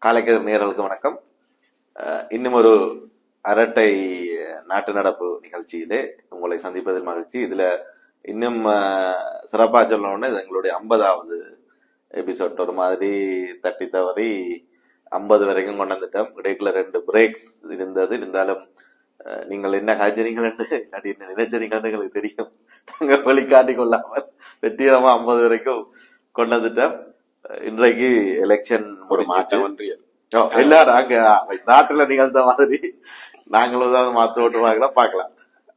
காலைக்கதிர் நேயர்களுக்கு வணக்கம் அஹ், இன்னும் ஒரு அரட்டை நாட்டு நடப்பு நிகழ்ச்சியிலே உங்களை சந்திப்பதில் மகிழ்ச்சி இதுல இன்னும் அஹ், சிறப்பா சொல்லணும்னா இது எங்களுடைய ஐம்பதாவது எபிசோட் ஒரு மாதிரி தட்டி தவறி ஐம்பது வரைக்கும் கொண்டு வந்துட்டோம் இடைக்குள்ள ரெண்டு பிரேக்ஸ் இருந்தது இருந்தாலும் அஹ், நீங்கள் என்ன காய்ச்சறீங்கன்னு இல்லாட்டி என்ன நினைச்சறீங்கன்னு எங்களுக்கு தெரியும் நாங்க வெளிக்காட்டி கொள்ளாமல் வெற்றிகரமா ஐம்பது வரைக்கும் கொண்டு வந்துட்டோம் அஹ், இன்றைக்கு எலெக்ஷன் ஒரு முடிஞ்சிட்டு மாற்றம் ஒன்றியல் ஓ, எல்லாரும் அங்க நாட்டுல நிகழ்ந்த மாதிரி நாங்களும் தான் மாத்து ஓட்டு வாங்கலாம் பாக்கலாம்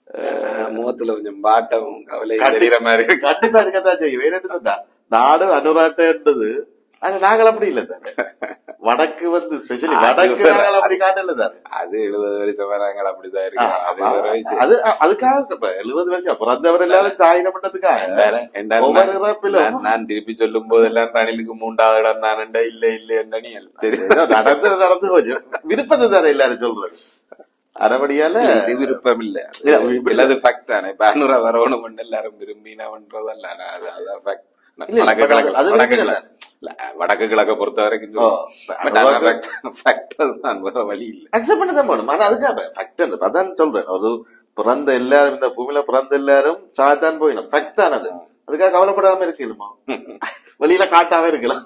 முகத்துல கொஞ்சம் பாட்டம் கவலை கண்டி- தெரியுற மாதிரி கண்டிப்பா இருக்கத்தான் செய்யும் வேற என்ன சொன்னா நாடு அனுராட்டன்றது ஆனா நாங்கள் அப்படி இல்ல தானே வடக்கு வந்து ஸ்பெஷலி அது வடக்கு வேற. நாங்கள் அப்படி காட்டல தானே அது எழுபது வருஷமா நாங்கள் அப்படிதான் ஆ, இருக்கு அது ஒரு வயசு. அது அதுக்காக இப்ப எழுபது வருஷம் பிறந்தவர் எல்லாரும் சாயின பண்ணதுக்காக வேற- ரெண்டாயிரம் ஒவ்வொரு நான்- இறப்பிலும் நான்- நான் திருப்பி சொல்லும் போதெல்லாம் ரணிலுக்கு மூன்றாவது இடம் தானண்டா இல்ல இல்ல என்ன நீ தெரியும் ஏதோ நடந்து நடந்து போச்சு விருப்பத்தை தானே எல்லாரும் சொல்றது அடபடியால இது விருப்பம் இல்ல இல்ல, இப்படி- இல்லது ஃபேக்ட் தானே பேனூரா வரணும் எல்லாரும் விரும்பினவன்றதல்ல அது அதான் fact. இல்ல, வடக்கு இப்ப கிழக்கு அது வடக்கு விரும்பல. கிழக்கு- இல்ல, வடக்கு கிழக்க பொறுத்த வரைக்கும் ஓ, But ஆனா fact- fact தான் வேற வழி இல்ல அக்செப்ட் பண்ண தான் போகணும் ஆனா அதுக்காக ஃபேக்ட் அதான் சொல்றேன் ஒரு பிறந்த எல்லாரும் இந்த பூமியில பிறந்த எல்லாரும் சாத்தான் போயிடும் ஃபேக்ட் தான் அது அதுக்காக கவலைப்படாம இருக்கணுமா வெளியில காட்டாம இருக்கலாம்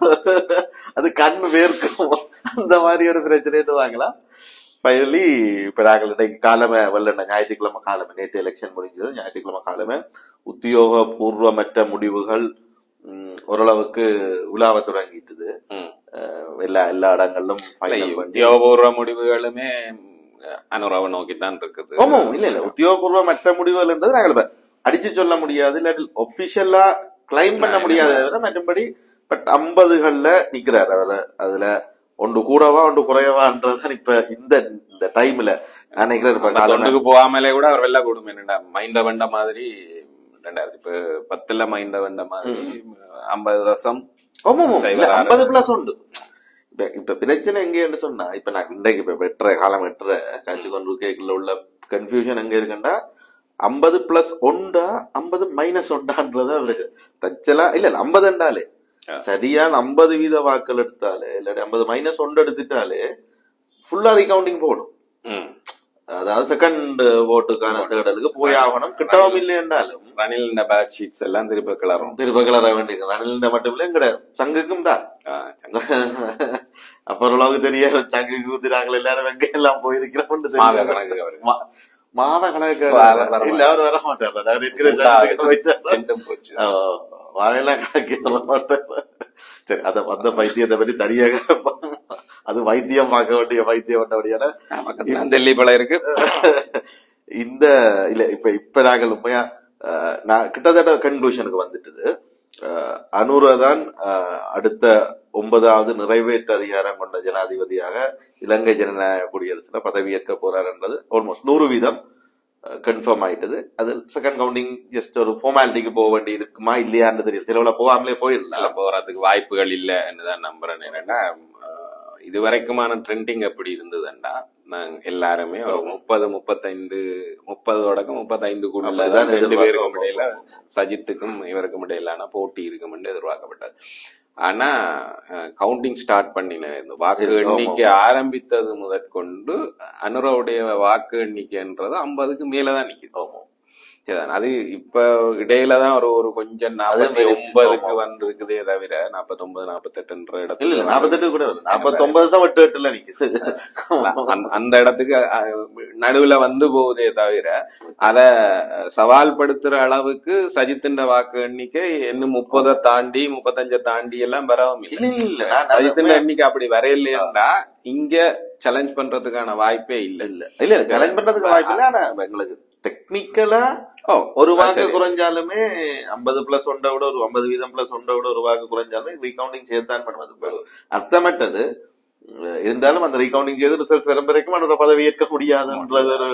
அது கண் வேர்க்கும் அந்த மாதிரி ஒரு பிரச்சனைட்டு வாங்கலாம் ஃபைனலி இப்ப நாங்கள் இன்னைக்கு காலமே வெள்ளண்ண ஞாயிற்றுக்கிழமை காலமே நேற்று எலெக்ஷன் முடிஞ்சது ஞாயிற்றுக்கிழமை காலமே உத்தியோகபூர்வமற்ற முடிவுகள் ம், ஓரளவுக்கு உலாவ தொடங்கிட்டுது ம். அஹ் எல்லா எல்லா இடங்களிலும் final இல்ல, பண்ணி உத்தியோகபூர்வ முடிவுகளுமே அனுராவை நோக்கித்தான் இருக்குது ஆமா இல்ல இல்ல உத்தியோகபூர்வ மற்ற முடிவுகள் என்றது நாங்கள் இப்ப அடிச்சு சொல்ல முடியாது இல்லாட்டி ஒபிஷியலா கிளைம் பண்ண நான் முடியாத தவிர மற்றபடி பட் ஐம்பதுகள்ல நிக்கிறார் அவர் அதுல ஒன்று கூடவா ஒன்று குறையவான்றதுதான் இப்ப இந்த இந்த டைம்ல நான் நினைக்கிறேன் இப்ப அந்த காலமே தொண்டுக்கு போகாமலே கூட அவர் வெள்ள கூடும் என்னடா மைந்த வண்ட மாதிரி ரெண்டாயிரத்தி இப்ப பத்துல மைந்த வண்ட மாதிரி ஐம்பது வருஷம் ஆமா ஆமா. இல்ல சைவர் ஆறு. ஐம்பது பிளஸ் உண்டு இப்ப- இப்ப பிரச்சனை எங்கன்னு சொன்னா இப்ப நான் இன்றைக்கு இப்ப வெட்டுற காலம் வெட்டுற காட்சி கொண்டு கேக்குல உள்ள கன்ஃபியூஷன் எங்க இருக்குன்னா ஐம்பது பிளஸ் ஒண்டா ஐம்பது மைனஸ் ஒண்டான்றது அவருக்கு தச்சலா இல்ல இல்ல ஐம்பது என்றாலே ஆ. சரியான ஐம்பது வீத வாக்கள் எடுத்தாலே இல்லாட்டி ஐம்பது மைனஸ் ஒன்று எடுத்துட்டாலே ஃபுல்லா ரீகவுண்டிங் போடும் ம். அதாவது செகண்ட் ஓட்டுக்கான தேடலுக்கு போய் ஆகணும் கிட்டவும் இல்லை என்றாலும் ரணில் இந்த பேட் ஷீட்ஸ் எல்லாம் திருப்ப கிளறும் திருப்ப கிளற வேண்டியது ரணிலிந்த மட்டும் இல்லை எங்கட சங்குக்கும் தான் ஆ, அப்புறம் அளவுக்கு தெரியாது சங்கு கூத்துறாங்க எல்லாரும் வெங்க எல்லாம் போயிருக்கிறோம் மாத கணக்கு அவருக்கு மாத கணக்கு வர- வர இல்ல அவர் வர மாட்டார் அவர் இருக்கிற உண்டாகுது. சங்குக்கு போயிட்டார். செண்டும் போச்சு ஆ, வாயெல்லாம் கணக்கு வர மாட்டார் சரி அத அந்த பைத்தியத்தை பற்றி தனியாக அது வைத்தியம் பார்க்க வேண்டிய வைத்தியம் பண்ணபடியால பக்கத்துல டெல்லி பல இருக்கு இந்த இல்ல இப்ப இப்ப நாங்கள் உண்மையா அஹ், நான் கிட்டத்தட்ட கன்க்ளூஷனுக்கு வந்துட்டது அஹ், அனுரா தான் அஹ், அடுத்த ஒன்பதாவது நிறைவேற்று அதிகாரம் கொண்ட ஜனாதிபதியாக இலங்கை ஜனநாயக குடியரசுல பதவியேற்க போறார் என்றது ஆல்மோஸ்ட் நூறு வீதம் கன்ஃபார்ம் ஆயிட்டது அது செகண்ட் கவுண்டிங் ஜஸ்ட் ஒரு ஃபார்மாலிட்டிக்கு போக வேண்டி இருக்குமா இல்லையான்னு தெரியல சிலவுல போகாமலே நல்ல போயிடலாம் போறதுக்கு வாய்ப்புகள் இல்லைன்னு தான் நம்புறேன் என்னன்னா ஆஹ், இது வரைக்குமான ட்ரெண்டிங் எப்படி இருந்ததுன்னா நாங்க எல்லாருமே ஒரு முப்பது முப்பத்தைந்து முப்பது தொடக்கம் முப்பத்தைந்துக்குள்ள அப்படிதான் தான் ரெண்டு பேருக்கும் எதிர்பார்க்கிறோம். இடையில சஜித்துக்கும் இவருக்கும் இடையிலான போட்டி இருக்கும்னு எதிர்பார்க்கப்பட்டது ஆனா கவுண்டிங் ஸ்டார்ட் பண்ணின இந்த வாக்கு ஆமா. எண்ணிக்கை ஆரம்பித்தது முதற்கொண்டு அனுராவுடைய வாக்கு எண்ணிக்கைன்றது ஐம்பதுக்கு மேலதான் நிக்குது சரிதான். அது இப்ப இடையில தான் ஒரு ஒரு கொஞ்சம் நாற்பத்தி அது ஒன்பதுக்கு ஆமா. வந்திருக்குதே தவிர நாற்பத்தொன்பது நாற்பத்தெட்டுன்ற இல்ல இடத்துல இல்ல நாற்பத்தெட்டு கூட வருது நாற்பத்தொன்பது தான் எட்டு எட்டுல நிக்குது அந்த- அந்த இடத்துக்கு அஹ், நடுவுல வந்து போகுதே தவிர அத சவால் படுத்துற அளவுக்கு சஜித்தின் வாக்கு எண்ணிக்கை இன்னும் முப்பதை தாண்டி முப்பத்தஞ்ச தாண்டி எல்லாம் வரவும் இல்ல இல்லை இல்ல இல்ல நான் சஜித்தின் எண்ணிக்கை அப்படி வரையிலேன்னா இங்க சேலஞ்ச் பண்றதுக்கான வாய்ப்பே இல்ல இல்ல இல்ல இல்ல சேலஞ்ச் பண்றதுக்கு வாய்ப்பு இல்ல ஆனா எங்களுக்கு டெக்னிக்கலா ஓ ஒரு வாக்கு சரி. குறைஞ்சாலுமே ஐம்பது பிளஸ் ஒன்றை விட ஒரு ஐம்பது வீதம் பிளஸ் ஒன்றை விட ஒரு வாக்கு குறைஞ்சாலுமே ரீகவுண்டிங் சேர்த்தான் பண்ணுவது இப்ப அர்த்தமற்றது அஹ் இருந்தாலும் அந்த ரீகவுண்டிங் செய்து ரிசல்ட்ஸ் வரும் வரைக்கும் அவனோட பதவி ஏற்க முடியாதுன்றது ஒரு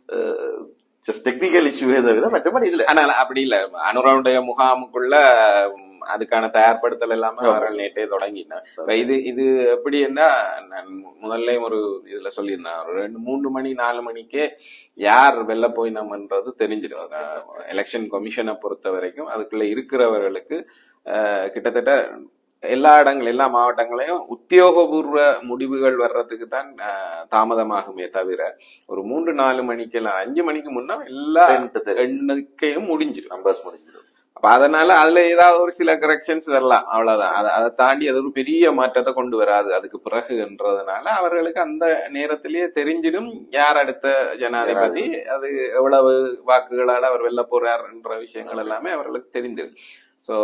ஜஸ்ட் டெக்னிக்கல் இஷ்யூவே தவிர மற்றபடி இல்ல ஆனா அப்படி இல்ல அனுராவுடைய முகாமுக்குள்ள உம், அதுக்கான தயார்படுத்தல் எல்லாமே அவர்கள் நேற்றே தொடங்கினார் இப்ப இது இது எப்படி என்ன நான் முதல்ல ஒரு இதுல சொல்லியிருந்தேன் ஒரு ரெண்டு மூன்று மணி நாலு மணிக்கே யார் வெளில போயினோம்ன்றது தெரிஞ்சிடும் எலெக்ஷன் கமிஷனை பொறுத்த வரைக்கும் அதுக்குள்ள இருக்கிறவர்களுக்கு அஹ், கிட்டத்தட்ட எல்லா இடங்கள் எல்லா மாவட்டங்களையும் உத்தியோகபூர்வ முடிவுகள் வர்றதுக்கு தான் அஹ், தாமதமாகுமே தவிர ஒரு மூன்று நாலு மணிக்கு எல்லாம் அஞ்சு மணிக்கு முன்னா எல்லா Tenth தெரியும். எண்ணிக்கையும் முடிஞ்சிடும் நம்பர்ஸ் முடிஞ்சிடும் அப்ப அதனால அதுல ஏதாவது ஒரு சில கரெக்ஷன்ஸ் வரலாம் அவ்வளவுதான் அதை அதை தாண்டி அது ஒரு பெரிய மாற்றத்தை கொண்டு வராது அதுக்கு பிறகுன்றதுனால அவர்களுக்கு அந்த நேரத்திலேயே தெரிஞ்சிடும் யார் அடுத்த ஜனாதிபதி அது எவ்வளவு வாக்குகளால் அவர் வெல்ல போறார்ன்ற விஷயங்கள் எல்லாமே அவர்களுக்கு தெரிஞ்சிடும் ஸோ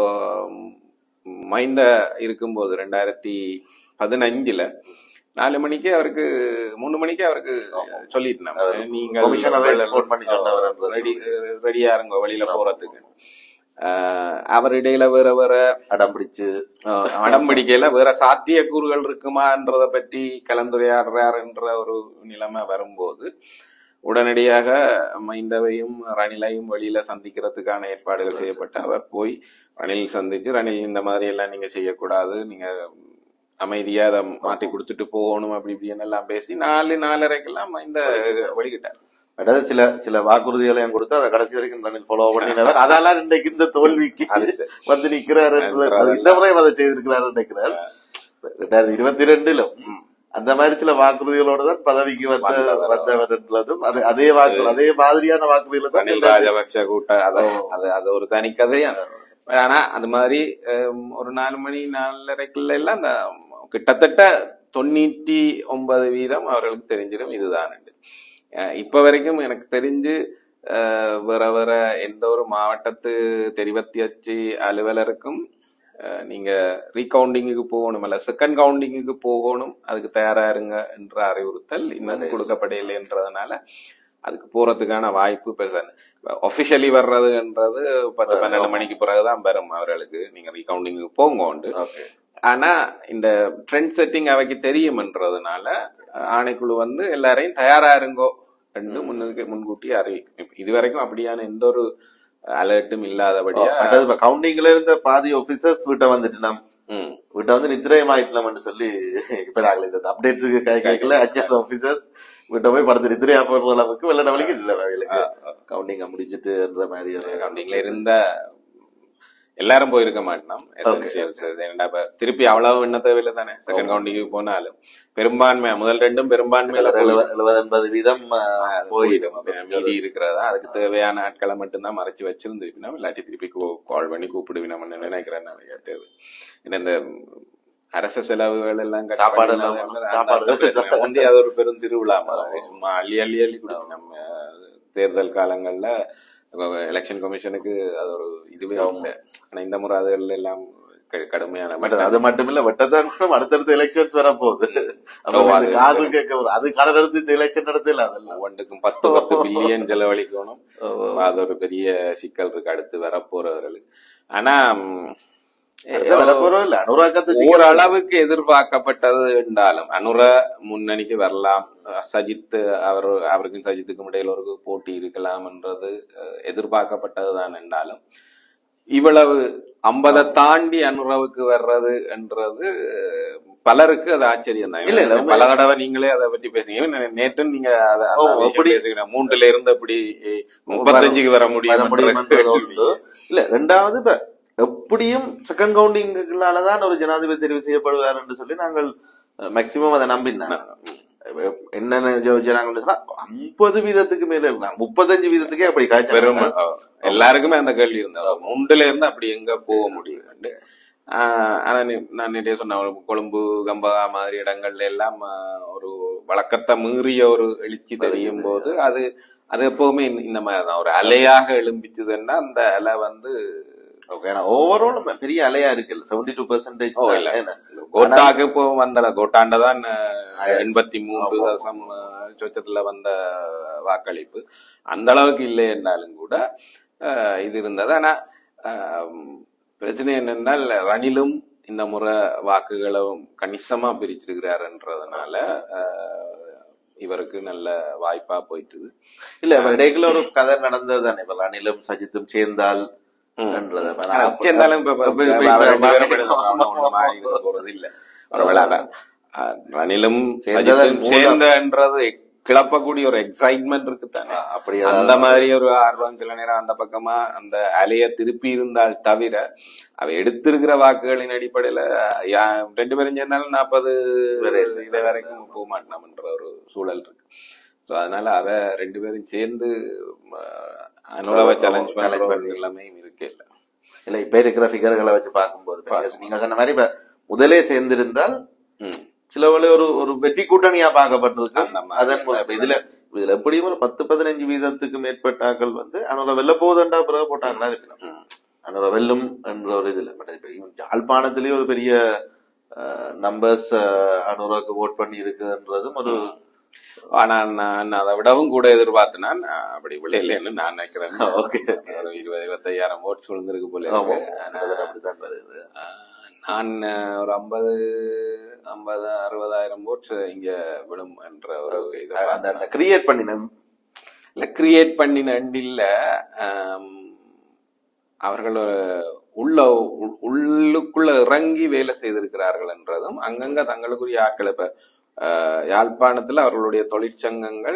மைந்த இருக்கும்போது ரெண்டாயிரத்தி பதினஞ்சுல நாலு மணிக்கு அவருக்கு மூணு மணிக்கு அவருக்கு சொல்லிட்டு அவர் நீங்க commission அதை phone பண்ணி சொன்னவர் ரெடி ரெடியா இருங்க வெளியில போறதுக்கு ஆஹ் அவர் இடையில வேற வேற அடம் பிடிச்சு ஆஹ் அடம்பிடிக்கையில வேற சாத்தியக்கூறுகள் இருக்குமான்றத பற்றி கலந்துரையாடுறாருன்ற ஒரு நிலைமை வரும்போது உடனடியாக மைந்தவையும் ரணிலையும் வெளியில சந்திக்கிறதுக்கான ஏற்பாடுகள் செய்யப்பட்டு அவர் போய் ரணில் சந்திச்சு ரணில் இந்த மாதிரி எல்லாம் நீங்க செய்யக்கூடாது நீங்க அமைதியா அதை மாற்றி கொடுத்துட்டு போகணும் அப்படி இப்படின்னு எல்லாம் பேசி நாலு நாலரைக்கெல்லாம் மைந்த வெளியிட்டார் அதாவது சில சில வாக்குறுதிகளையும் கொடுத்து அதை கடைசி வரைக்கும் ரணில் ஃபாலோ பண்ணினவர் அதெல்லாம் இன்றைக்கு இந்த தோல்விக்கு அது சரி. வந்து நிக்கிறாரு என்று- அது இந்த முறை அதை செய்திருக்கிறாரு நினைக்கிறார் ரெண்டாயிரத்தி இருபத்தி ரெண்டுலும் அந்த மாதிரி சில வாக்குறுதிகளோட தான் பதவிக்கு வந்த வந்தவர். வந்தவர் என்றதும் அது அதே வாக்கு அதே மாதிரியான வாக்குறுதிகளை தான் ரணில் ராஜபக்ஷ கூட்ட அது அது அது ஒரு தனி கதையா ஆனா அது மாதிரி ஹம், ஒரு நாலு மணி நாலரைக்குள்ள எல்லாம் அந்த கிட்டத்தட்ட தொண்ணூற்றி ஒன்பது வீதம் அவர்களுக்கு தெரிஞ்சிடும் இதுதான் இப்ப வரைக்கும் எனக்கு தெரிஞ்சு அஹ், வேற வேற எந்த ஒரு மாவட்டத்து தெரிவத்தி அச்சு அலுவலருக்கும் அஹ், நீங்க ரீகவுண்டிங்குக்கு போகணும் அல்ல செகண்ட் கவுண்டிங்குக்கு போகணும் அதுக்கு தயாரா இருங்க என்ற அறிவுறுத்தல் இன்னும் கொடுக்கப்படலைன்றதுனால அதுக்கு போறதுக்கான வாய்ப்பு பெருசான ஒபிஷியலி வர்றதுன்றது பத்து பன்னெண்டு மணிக்கு பிறகுதான் வரும் அவர்களுக்கு நீங்க ரீகவுண்டிங்கு போங்க உண்டு ஓகே ஆனா இந்த ட்ரெண்ட் செட்டிங் அவைக்கு தெரியும்ன்றதுனால அஹ், ஆணைக்குழு வந்து எல்லாரையும் தயாரா இருங்கோ என்று முன்னுக்கு முன்கூட்டி அறிவிக்கும் இப்ப இதுவரைக்கும் அப்படியான எந்த ஒரு அலர்ட்டும் இல்லாதபடியா அதாவது இப்ப கவுண்டிங்ல இருந்த பாதி ஆபீசர்ஸ் வீட்டை வந்துட்டு நாம் ம், வீட்டை வந்து நித்திரயம் ஆயிட்டலாம்னு சொல்லி இப்ப நாங்கள் இந்த அப்டேட்ஸுக்கு கை கேட்கல அஞ்சாவது ஆபீசர்ஸ் வீட்டை போய் படுத்து நித்திரையா போடுற அளவுக்கு வெள்ள வழிக்கு இல்ல அவைகளுக்கு கவுண்டிங்க முடிச்சிட்டுன்ற மாதிரி ஒரு- கவுண்டிங்ல இருந்த எல்லாரும் போயிருக்க மாட்டோம் எசென்சியல்ஸ் ஏன்னா இப்ப திருப்பி அவ்வளவு எண்ண தேவையில்லை தானே செகண்ட் கவுண்டிங்கு போனாலும் பெரும்பான்மை முதல் ரெண்டும் பெரும்பான்மையில எழுபது- எழுபது- எழுபது எண்பது வீதம் அஹ், போயிடும் போயிடும் மீதி இருக்கிறதா அதுக்கு தேவையான ஆட்களை மட்டும்தான் மறைச்சு வச்சிருந்துருப்பினா இல்லாட்டி திருப்பி கால் பண்ணி கூப்பிடுவினோம்னு நினைக்கிறேன் நான் தேவை ஏன்னா இந்த அரச செலவுகள் எல்லாம் cut சாப்பாடு பண்ணி எல்லாம் அந்த- சாப்பாடு. அந்த பிரச்சனை. முந்தி அது ஒரு பெரும் திருவிழா மாதிரி. சும்மா அள்ளி அள்ளி அள்ளி கொடுக்கும் நம்ம தேர்தல் காலங்கள்ல எலெக்ஷன் கமிஷனுக்கு அது ஒரு இதுவே இல்லை ஆனா இந்த முறை அதுல எல்லாம் க- கடுமையான பட் அது மட்டும் இல்ல வெட்டத்தான் கூட அடுத்தடுத்த எலெக்ஷன்ஸ் வர போகுது அப்ப ஓ, இந்த அது- காசு கேட்க வரும். அது கடன் எடுத்து இந்த எலெக்ஷன் நடத்தல அதெல்லாம் ஒவ்வொன்றுக்கும் பத்து பத்து பில்லியன் செலவழிக்கணும் அது ஒரு பெரிய சிக்கல் இருக்கு அடுத்து வரப்போறவர்களுக்கு ஆனா ம், அடுத்த வரப்போறோம் இல்ல அனுராக்கத்தை ஓரளவுக்கு எதிர்பார்க்கப்பட்டது என்றாலும் அனுர முன்னணிக்கு வரலாம் அஹ் சஜித் அவர் அவருக்கும் சஜித்துக்கும் இடையில ஒரு போட்டி இருக்கலாம்ன்றது அஹ், எதிர்பார்க்கப்பட்டதுதான் என்றாலும் இவ்வளவு ஐம்பதை தாண்டி அனுரவுக்கு வர்றது என்றது அஹ், பலருக்கு அது ஆச்சரியம் தான் இல்ல, இல்ல, உண்மை- பல தடவை நீங்களே அதை பற்றி பேசுங்க நே- நேற்று நீங்க அதை ஓ, அந்த விஷயம் அப்படி- பேசுகிறீங்க. மூன்றுல இருந்து அப்படி அஹ், முப்பத்தஞ்சுக்கு வர வர முடியும்ன்றது உண்டு. முடியும் இல்ல ரெண்டாவது இப்ப எப்படியும் செகண்ட் கவுண்டிங்களாலதான் ஒரு ஜனாதிபதி தெரிவு செய்யப்படுவார் என்று சொல்லி நாங்கள் மேக்சிமம் அதை நம்பினாங்க என்னென்ன யோசிச்சாங்கன்னு சொன்னா ஐம்பது வீதத்துக்கு மேல இருந்தாங்க முப்பத்தஞ்சு வீதத்துக்கே அப்படி பெரும் காய்ச்சல் அஹ், எல்லாருக்குமே அந்த கேள்வி இருந்தது மூண்டுல இருந்து அப்படி எங்க போக முடியும் ஆனா நீ- நான் நேற்றைய சொன்ன ஒரு கொழும்பு கம்பகா மாதிரி இடங்கள்ல எல்லாம் ஆஹ், ஒரு வழக்கத்தை மீறிய ஒரு எழுச்சி தெரியும் போது அது அது எப்பவுமே இந்த- இந்த மாதிரி தான் ஒரு அலையாக எழும்பிச்சுதுன்னா அந்த அலை வந்து ஓவரால் பெரிய அலையா இருக்கு செவன்டி டூ பர்சன்டேஜ் ஓ, இல்ல. கோட்டாக்கு இப்போ வந்தல கோட்டாண்டதான் எண்பத்தி மூன்று ஆமா. தசம் அஹ், சொச்சத்துல வந்த வாக்களிப்பு அந்த அளவுக்கு இல்லை என்றாலும் கூட அஹ், இது இருந்தது ஆனா அஹ், பிரச்சனை என்னென்னால் ரணிலும் இந்த முறை வாக்குகளும் கணிசமா பிரிச்சிருக்கிறாருன்றதுனால அஹ், இவருக்கு நல்ல வாய்ப்பா போயிட்டுது இல்ல இப்ப இடைக்குள்ள ஒரு கதை நடந்தது தானே இப்ப ரணிலும் சஜித்தும் சேர்ந்தால் என்றது. அப்ப நான் அப்ப- சேர்ந்தாலும் இப்ப- இப்ப- இப்ப- இப்ப இப்ப- அவர் ரெண்டு பேரும் இப்ப- இப்படி ஒண்ணு ஒண்ணு மாறி இருக்க போறது இல்ல ஒருவேளை அதான். அஹ் ரணிலும் சேர்ந்ததன் சஜித்தும் மூலம். சேர்ந்தன்றது கிளப்பக்கூடிய ஒரு எக்ஸைட்மெண்ட் இருக்குதானே அப்படி அந்த மாதிரி ஒரு ஆர்வம் சில நேரம் அந்த பக்கமா அந்த அலைய திருப்பி இருந்தால் தவிர அவ எடுத்திருக்கிற வாக்குகளின் அடிப்படையில யா- ரெண்டு பேரும் சேர்ந்தாலும் நாற்பது இதை வரைக்கும் போக மாட்டோம்ன்ற ஒரு சூழல் இருக்கு சோ அதனால அவ ரெண்டு பேரும் சேர்ந்து அஹ், அனுரவ சேலஞ்ச் பண்ற ஒரு நிலைமையும் இருக்கு இல்ல இல்ல இப்ப இருக்கிற ஃபிகர்களை வச்சு பார்க்கும்போது இப்ப நீங்க சொன்ன மாதிரி இப்ப முதலே சேர்ந்திருந்தால் ம். சில வேளை ஒரு ஒரு வெற்றி கூட்டணியா பார்க்கப்பட்டிருக்கு அந்த மாதிரி. அதன் மூலம் இப்ப இதுல இதுல எப்படியும் ஒரு பத்து பதினஞ்சு வீதத்துக்கு மேற்பட்ட ஆக்கள் வந்து அனுர வெல்ல போகுதுன்றா பிறகு போட்டாங்களா இருக்கணும் ம். அனுர வெல்லும் என்ற ஒரு இதுல பட் இப்ப இவன் யாழ்ப்பாணத்திலேயே ஒரு பெரிய நம்பர்ஸ் அனுராக்கு ஓட் பண்ணி இருக்குன்றதும் ஒரு ஆனா நான் அதை விடவும் கூட எதிர்பார்த்தேன் நான் அப்படி விளையிலன்னு நான் நினைக்கிறேன் ஓகே ஒரு இருபது இருபத்தையாயிரம் ஓட்ஸ் விழுந்திருக்கு போல ஆமா இருக்கு. ஆனா, அப்படித்தான் வருது ஆஹ், நான் அஹ், ஒரு ஐம்பது ஐம்பது அறுபதாயிரம் ஓட்ஸ் இங்க விடும் என்ற ஒரு இதை அந்த பார்த்தேன். அந்த கிரியேட் பண்ணின இல்ல கிரியேட் பண்ணின அண்ட் இல்ல ஆம், அவர்கள் உள்ள உள்- உள்ளுக்குள்ள இறங்கி வேலை செய்திருக்கிறார்கள் என்றதும் அங்கங்க தங்களுக்குரிய ஆட்கள் இப்ப ஆஹ், யாழ்ப்பாணத்துல அவர்களுடைய தொழிற்சங்கங்கள்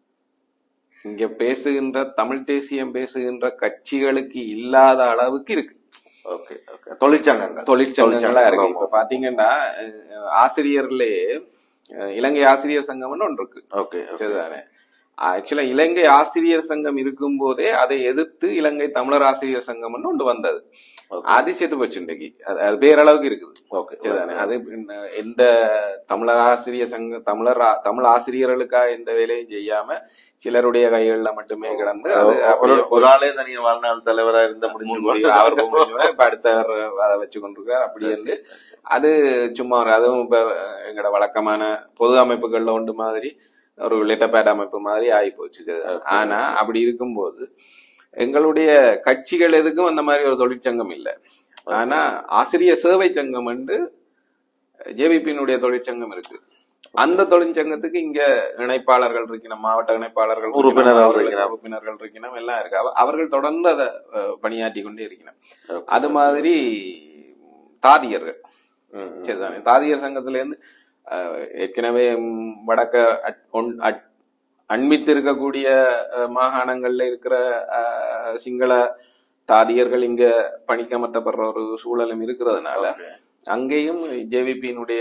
இங்க பேசுகின்ற தமிழ் தேசியம் பேசுகின்ற கட்சிகளுக்கு இல்லாத அளவுக்கு இருக்கு ஓகே ஓகே தொழிற்சங்கங்கள் தொழிற்சங்கங்களா இருக்கு ஆமா. இப்ப பாத்தீங்கன்னா அஹ், ஆசிரியர்லயே அஹ், இலங்கை ஆசிரியர் சங்கம்னு ஒன்று இருக்கு ஓகே சரிதானே ஆக்சுவலா இலங்கை ஆசிரியர் சங்கம் இருக்கும் போதே அதை எதிர்த்து இலங்கை தமிழர் ஆசிரியர் சங்கம்னு ஒன்று வந்தது ஓகே அது செத்து போச்சு இன்னைக்கு அது- அது பேரளவுக்கு இருக்குது ஓகே சரிதானே அது இன்ன- எந்த தமிழர் ஆசிரியர் சங்க தமிழர் ஆ- தமிழ் ஆசிரியர்களுக்காக எந்த வேலையும் செய்யாம சிலருடைய கைகள்ல மட்டுமே கிடந்து அது ஒரு அப்படியே ஒரு ஆளே தனியா வாழ்நாள் தலைவரா இருந்த முடிஞ்சு முடிவு அவர் முடிஞ்சு இப்ப அடுத்தவர் அதை வச்சு கொண்டிருக்கார் அப்படி வந்து அது சும்மா ஒரு அதுவும் இப்ப எங்களோட வழக்கமான பொது அமைப்புகள்ல ஒன்று மாதிரி ஒரு லெட்டர் அமைப்பு மாதிரி ஆகி போச்சு இது. ஆனா அப்படி இருக்கும்போது எங்களுடைய கட்சிகள் எதுக்கும் அந்த மாதிரி ஒரு தொழிற்சங்கம் இல்ல ஆனா ஆசிரியர் சேவை சங்கம் வந்து ஜேவிபியினுடைய தொழிற்சங்கம் இருக்கு அந்த தொழிற்சங்கத்துக்கு இங்க இணைப்பாளர்கள் இருக்கணும் மாவட்ட இணைப்பாளர்கள் இருக்கணும், உறுப்பினர்கள் அவர்களுக்கு இருக்கணும். உறுப்பினர்கள் இருக்கணும் எல்லாம் இருக்கு அவ- அவர்கள் தொடர்ந்து அதை அஹ், பணியாற்றி கொண்டே இருக்கணும் Okay. அது மாதிரி தாதியர்கள் ம், ம். சரிதானே தாதியர் சங்கத்துல இருந்து அஹ், ஏற்கனவே ம், வடக்க அட்- ஒன்- அட்- அண்மித்து இருக்கக்கூடிய அஹ், மாகாணங்கள்ல இருக்கிற அஹ், சிங்கள தாதியர்கள் இங்க பணிக்கமர்த்தப்படுற ஒரு சூழலும் இருக்கிறதுனால Okay. அங்கேயும் ஜேவிபியினுடைய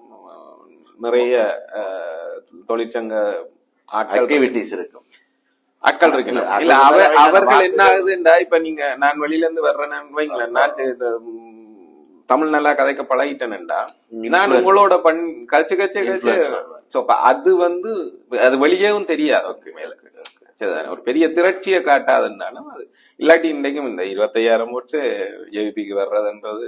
நிறைய அஹ், தொழிற்சங்க ஆட்கள் ஆக்டிவிட்டிஸ் இருக்கும் ஆட்கள் இருக்கணும் இல்ல, இல்ல அது அவ- வந்து அவர்கள் வாக்கு- என்ன ஆகுதுண்டா இப்ப நீங்க நான் வெளியில இருந்து வர்றேன்னு வைங்களேன் நான் சரி, இந்த, ம், தமிழ் நல்லா கதைக்க பழகிட்டேன்டா நான் உங்களோட பண் கச்சு கச்சு கச்சு Influence. சோ அப்ப அது வந்து அது வெளியேவும் தெரியாது மேல சரிதானே? ஒரு பெரிய திரட்சியை காட்டாதுன்னாலும் அது இல்லாட்டி இன்றைக்கும் இந்த இருபத்தையாயிரம் ஓட்டு ஜேவிபிக்கு வர்றதுன்றது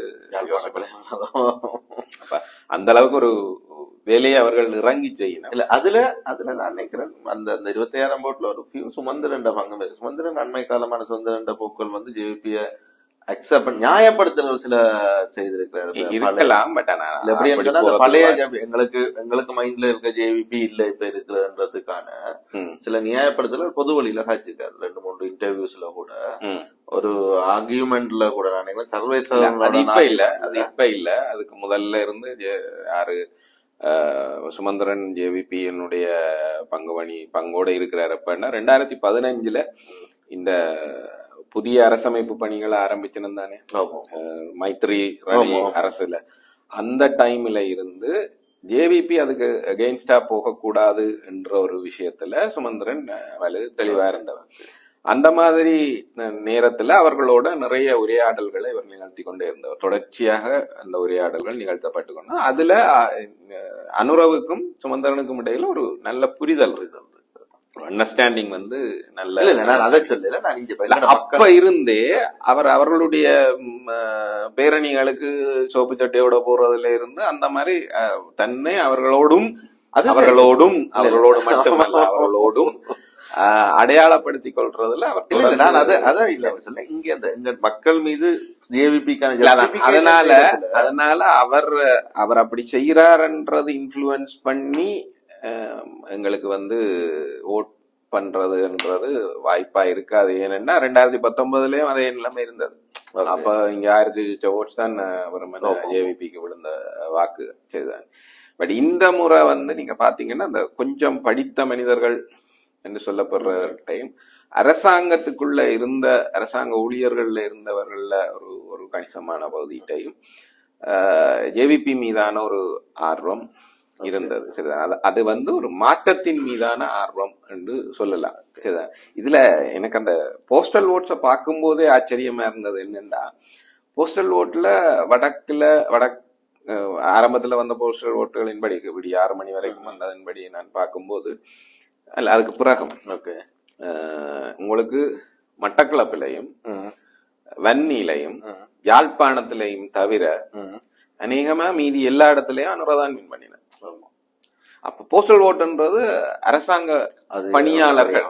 அப்ப அந்த அளவுக்கு ஒரு வேலையை அவர்கள் இறங்கி செய்யணும் இல்ல அதுல அதுல நான் நினைக்கிறேன் அந்த அந்த இருபத்தாயிரம் போட்ல ஒரு few சுமந்திரண்ட பங்கம் இருக்கு சுமந்திரன் அண்மை காலமான சுதந்திரண்ட போக்கள் வந்து ஜேபிய அக்செப்ட் நியாயப்படுத்தல் சில செய்திருக்கிறாரு இப்ப பழைய- இருக்கலாம் பட் ஆனா இல்ல எப்படி அப்படி சொன்னா அந்த போறது பழைய வா- JVP எங்களுக்கு எங்களுக்கு மைண்ட்ல இருக்க ஜேவிபி இல்ல இப்ப இருக்கிறதுன்றதுக்கான ம், சில நியாயப்படுத்தல் பொது வழியில காய்ச்சிருக்காரு ரெண்டு மூணு இன்டர்வியூஸ்ல கூட ம். ஒரு ஆர்கியூமெண்ட்ல கூட நான் நினைக்கிறேன் இல்ல, சர்வேஸ்வரனோட அது இப்ப நான் இல்ல அது இப்ப இல்ல அதுக்கு முதல்ல இருந்து ஜெ- யாரு ஆஹ், சுமந்திரன் ஜேவிபி என்னுடைய பங்குவணி பங்கோட இருக்கிறார் அப்பன்னா ரெண்டாயிரத்தி பதினஞ்சுல இந்த புதிய அரசமைப்பு பணிகளை ஆரம்பிச்சுன்னு தானே ஆமா. மைத்ரி ரணில் ஆமா. அரசுல அந்த டைம்ல இருந்து ஜேவிபி அதுக்கு அகெயின்ஸ்டா போகக்கூடாது என்ற ஒரு விஷயத்துல சுமந்திரன் அஹ், வலு தெளிவா இருந்தவர் அந்த மாதிரி ந- நேரத்துல அவர்களோட நிறைய உரையாடல்களை இவர் நிகழ்த்தி கொண்டே இருந்தவர் தொடர்ச்சியாக அந்த உரையாடல்கள் நிகழ்த்தப்பட்டு கொண்டு அதுல அஹ், அனுரவுக்கும் சுமந்திரனுக்கும் இடையில ஒரு நல்ல புரிதல் இருக்கு ஒரு அண்டர்ஸ்டாண்டிங் வந்து நல்ல இல்ல இல்ல நான் அதை சொல்லல நான் இங்க இல்ல, என்னோட அப்ப மக்கள் இருந்தே அவர் அவர்களுடைய ம், அஹ், பேரணிகளுக்கு சோப்பு சட்டையோட போறதுல இருந்து அந்த மாதிரி அஹ், தன்னை அவர்களோடும் அது சரி. அவர்களோடும் அவர்களோடு மட்டுமல்ல அவர்களோடும் அஹ், அடையாளப்படுத்திக் கொள்றதுல அவர் இல்ல இல்ல நான் அதை தொடர்ந்து- அதான் இல்ல சொல்ல இங்க அந்த இங்க மக்கள் மீது ஜேவிபிக்கான இல்ல, அதான். அதனால அதனால அவர் அவர் அப்படி செய்யறாருன்றது இன்ஃப்ளூயன்ஸ் பண்ணி அஹ், எங்களுக்கு வந்து ஓட் பண்றதுன்றது வாய்ப்பா இருக்காது ஏனென்னா ரெண்டாயிரத்தி பத்தொன்பதுலயும் அதே நிலைமை இருந்தது அப்ப இங்க ஆயிரத்தி ஓட்ஸ் தான் வரும் ஆமா. ஜேவிபிக்கு விழுந்த வாக்கு சரிதான் பட் இந்த முறை வந்து நீங்க பாத்தீங்கன்னா அந்த கொஞ்சம் படித்த மனிதர்கள் என்று சொல்லப்படுறவர்கிட்டையும் அரசாங்கத்துக்குள்ள இருந்த அரசாங்க ஊழியர்கள்ல இருந்தவர்கள்ல ஒரு ஒரு கணிசமான பகுதியிட்டையும் ஜேவிபி மீதான ஒரு ஆர்வம் இருந்தது சரிதான் அது- அது வந்து ஒரு மாற்றத்தின் மீதான ஆர்வம் என்று சொல்லலாம் சரிதான் இதுல எனக்கு அந்த போஸ்டல் ஓட்ஸை பார்க்கும்போதே ஆச்சரியமா இருந்தது என்னன்னா போஸ்டல் ஓட்ல வடக்குல வடக் அஹ் ஆரம்பத்துல வந்த போஸ்டல் ஓட்டுகளின்படி இப்படி ஆறு மணி வரைக்கும் வந்ததன்படி நான் பார்க்கும்போது அல்ல அதுக்கு பிறகும் ஓகே அஹ் உங்களுக்கு மட்டக்களப்பிலையும் வன்னியிலையும் யாழ்ப்பாணத்திலையும் தவிர அநேகமா மீதி எல்லா இடத்துலயும் அனுரதான் வின் பண்ணினேன் அப்ப போஸ்டல் ஓட்டுன்றது அரசாங்க அது பணியாளர்கள்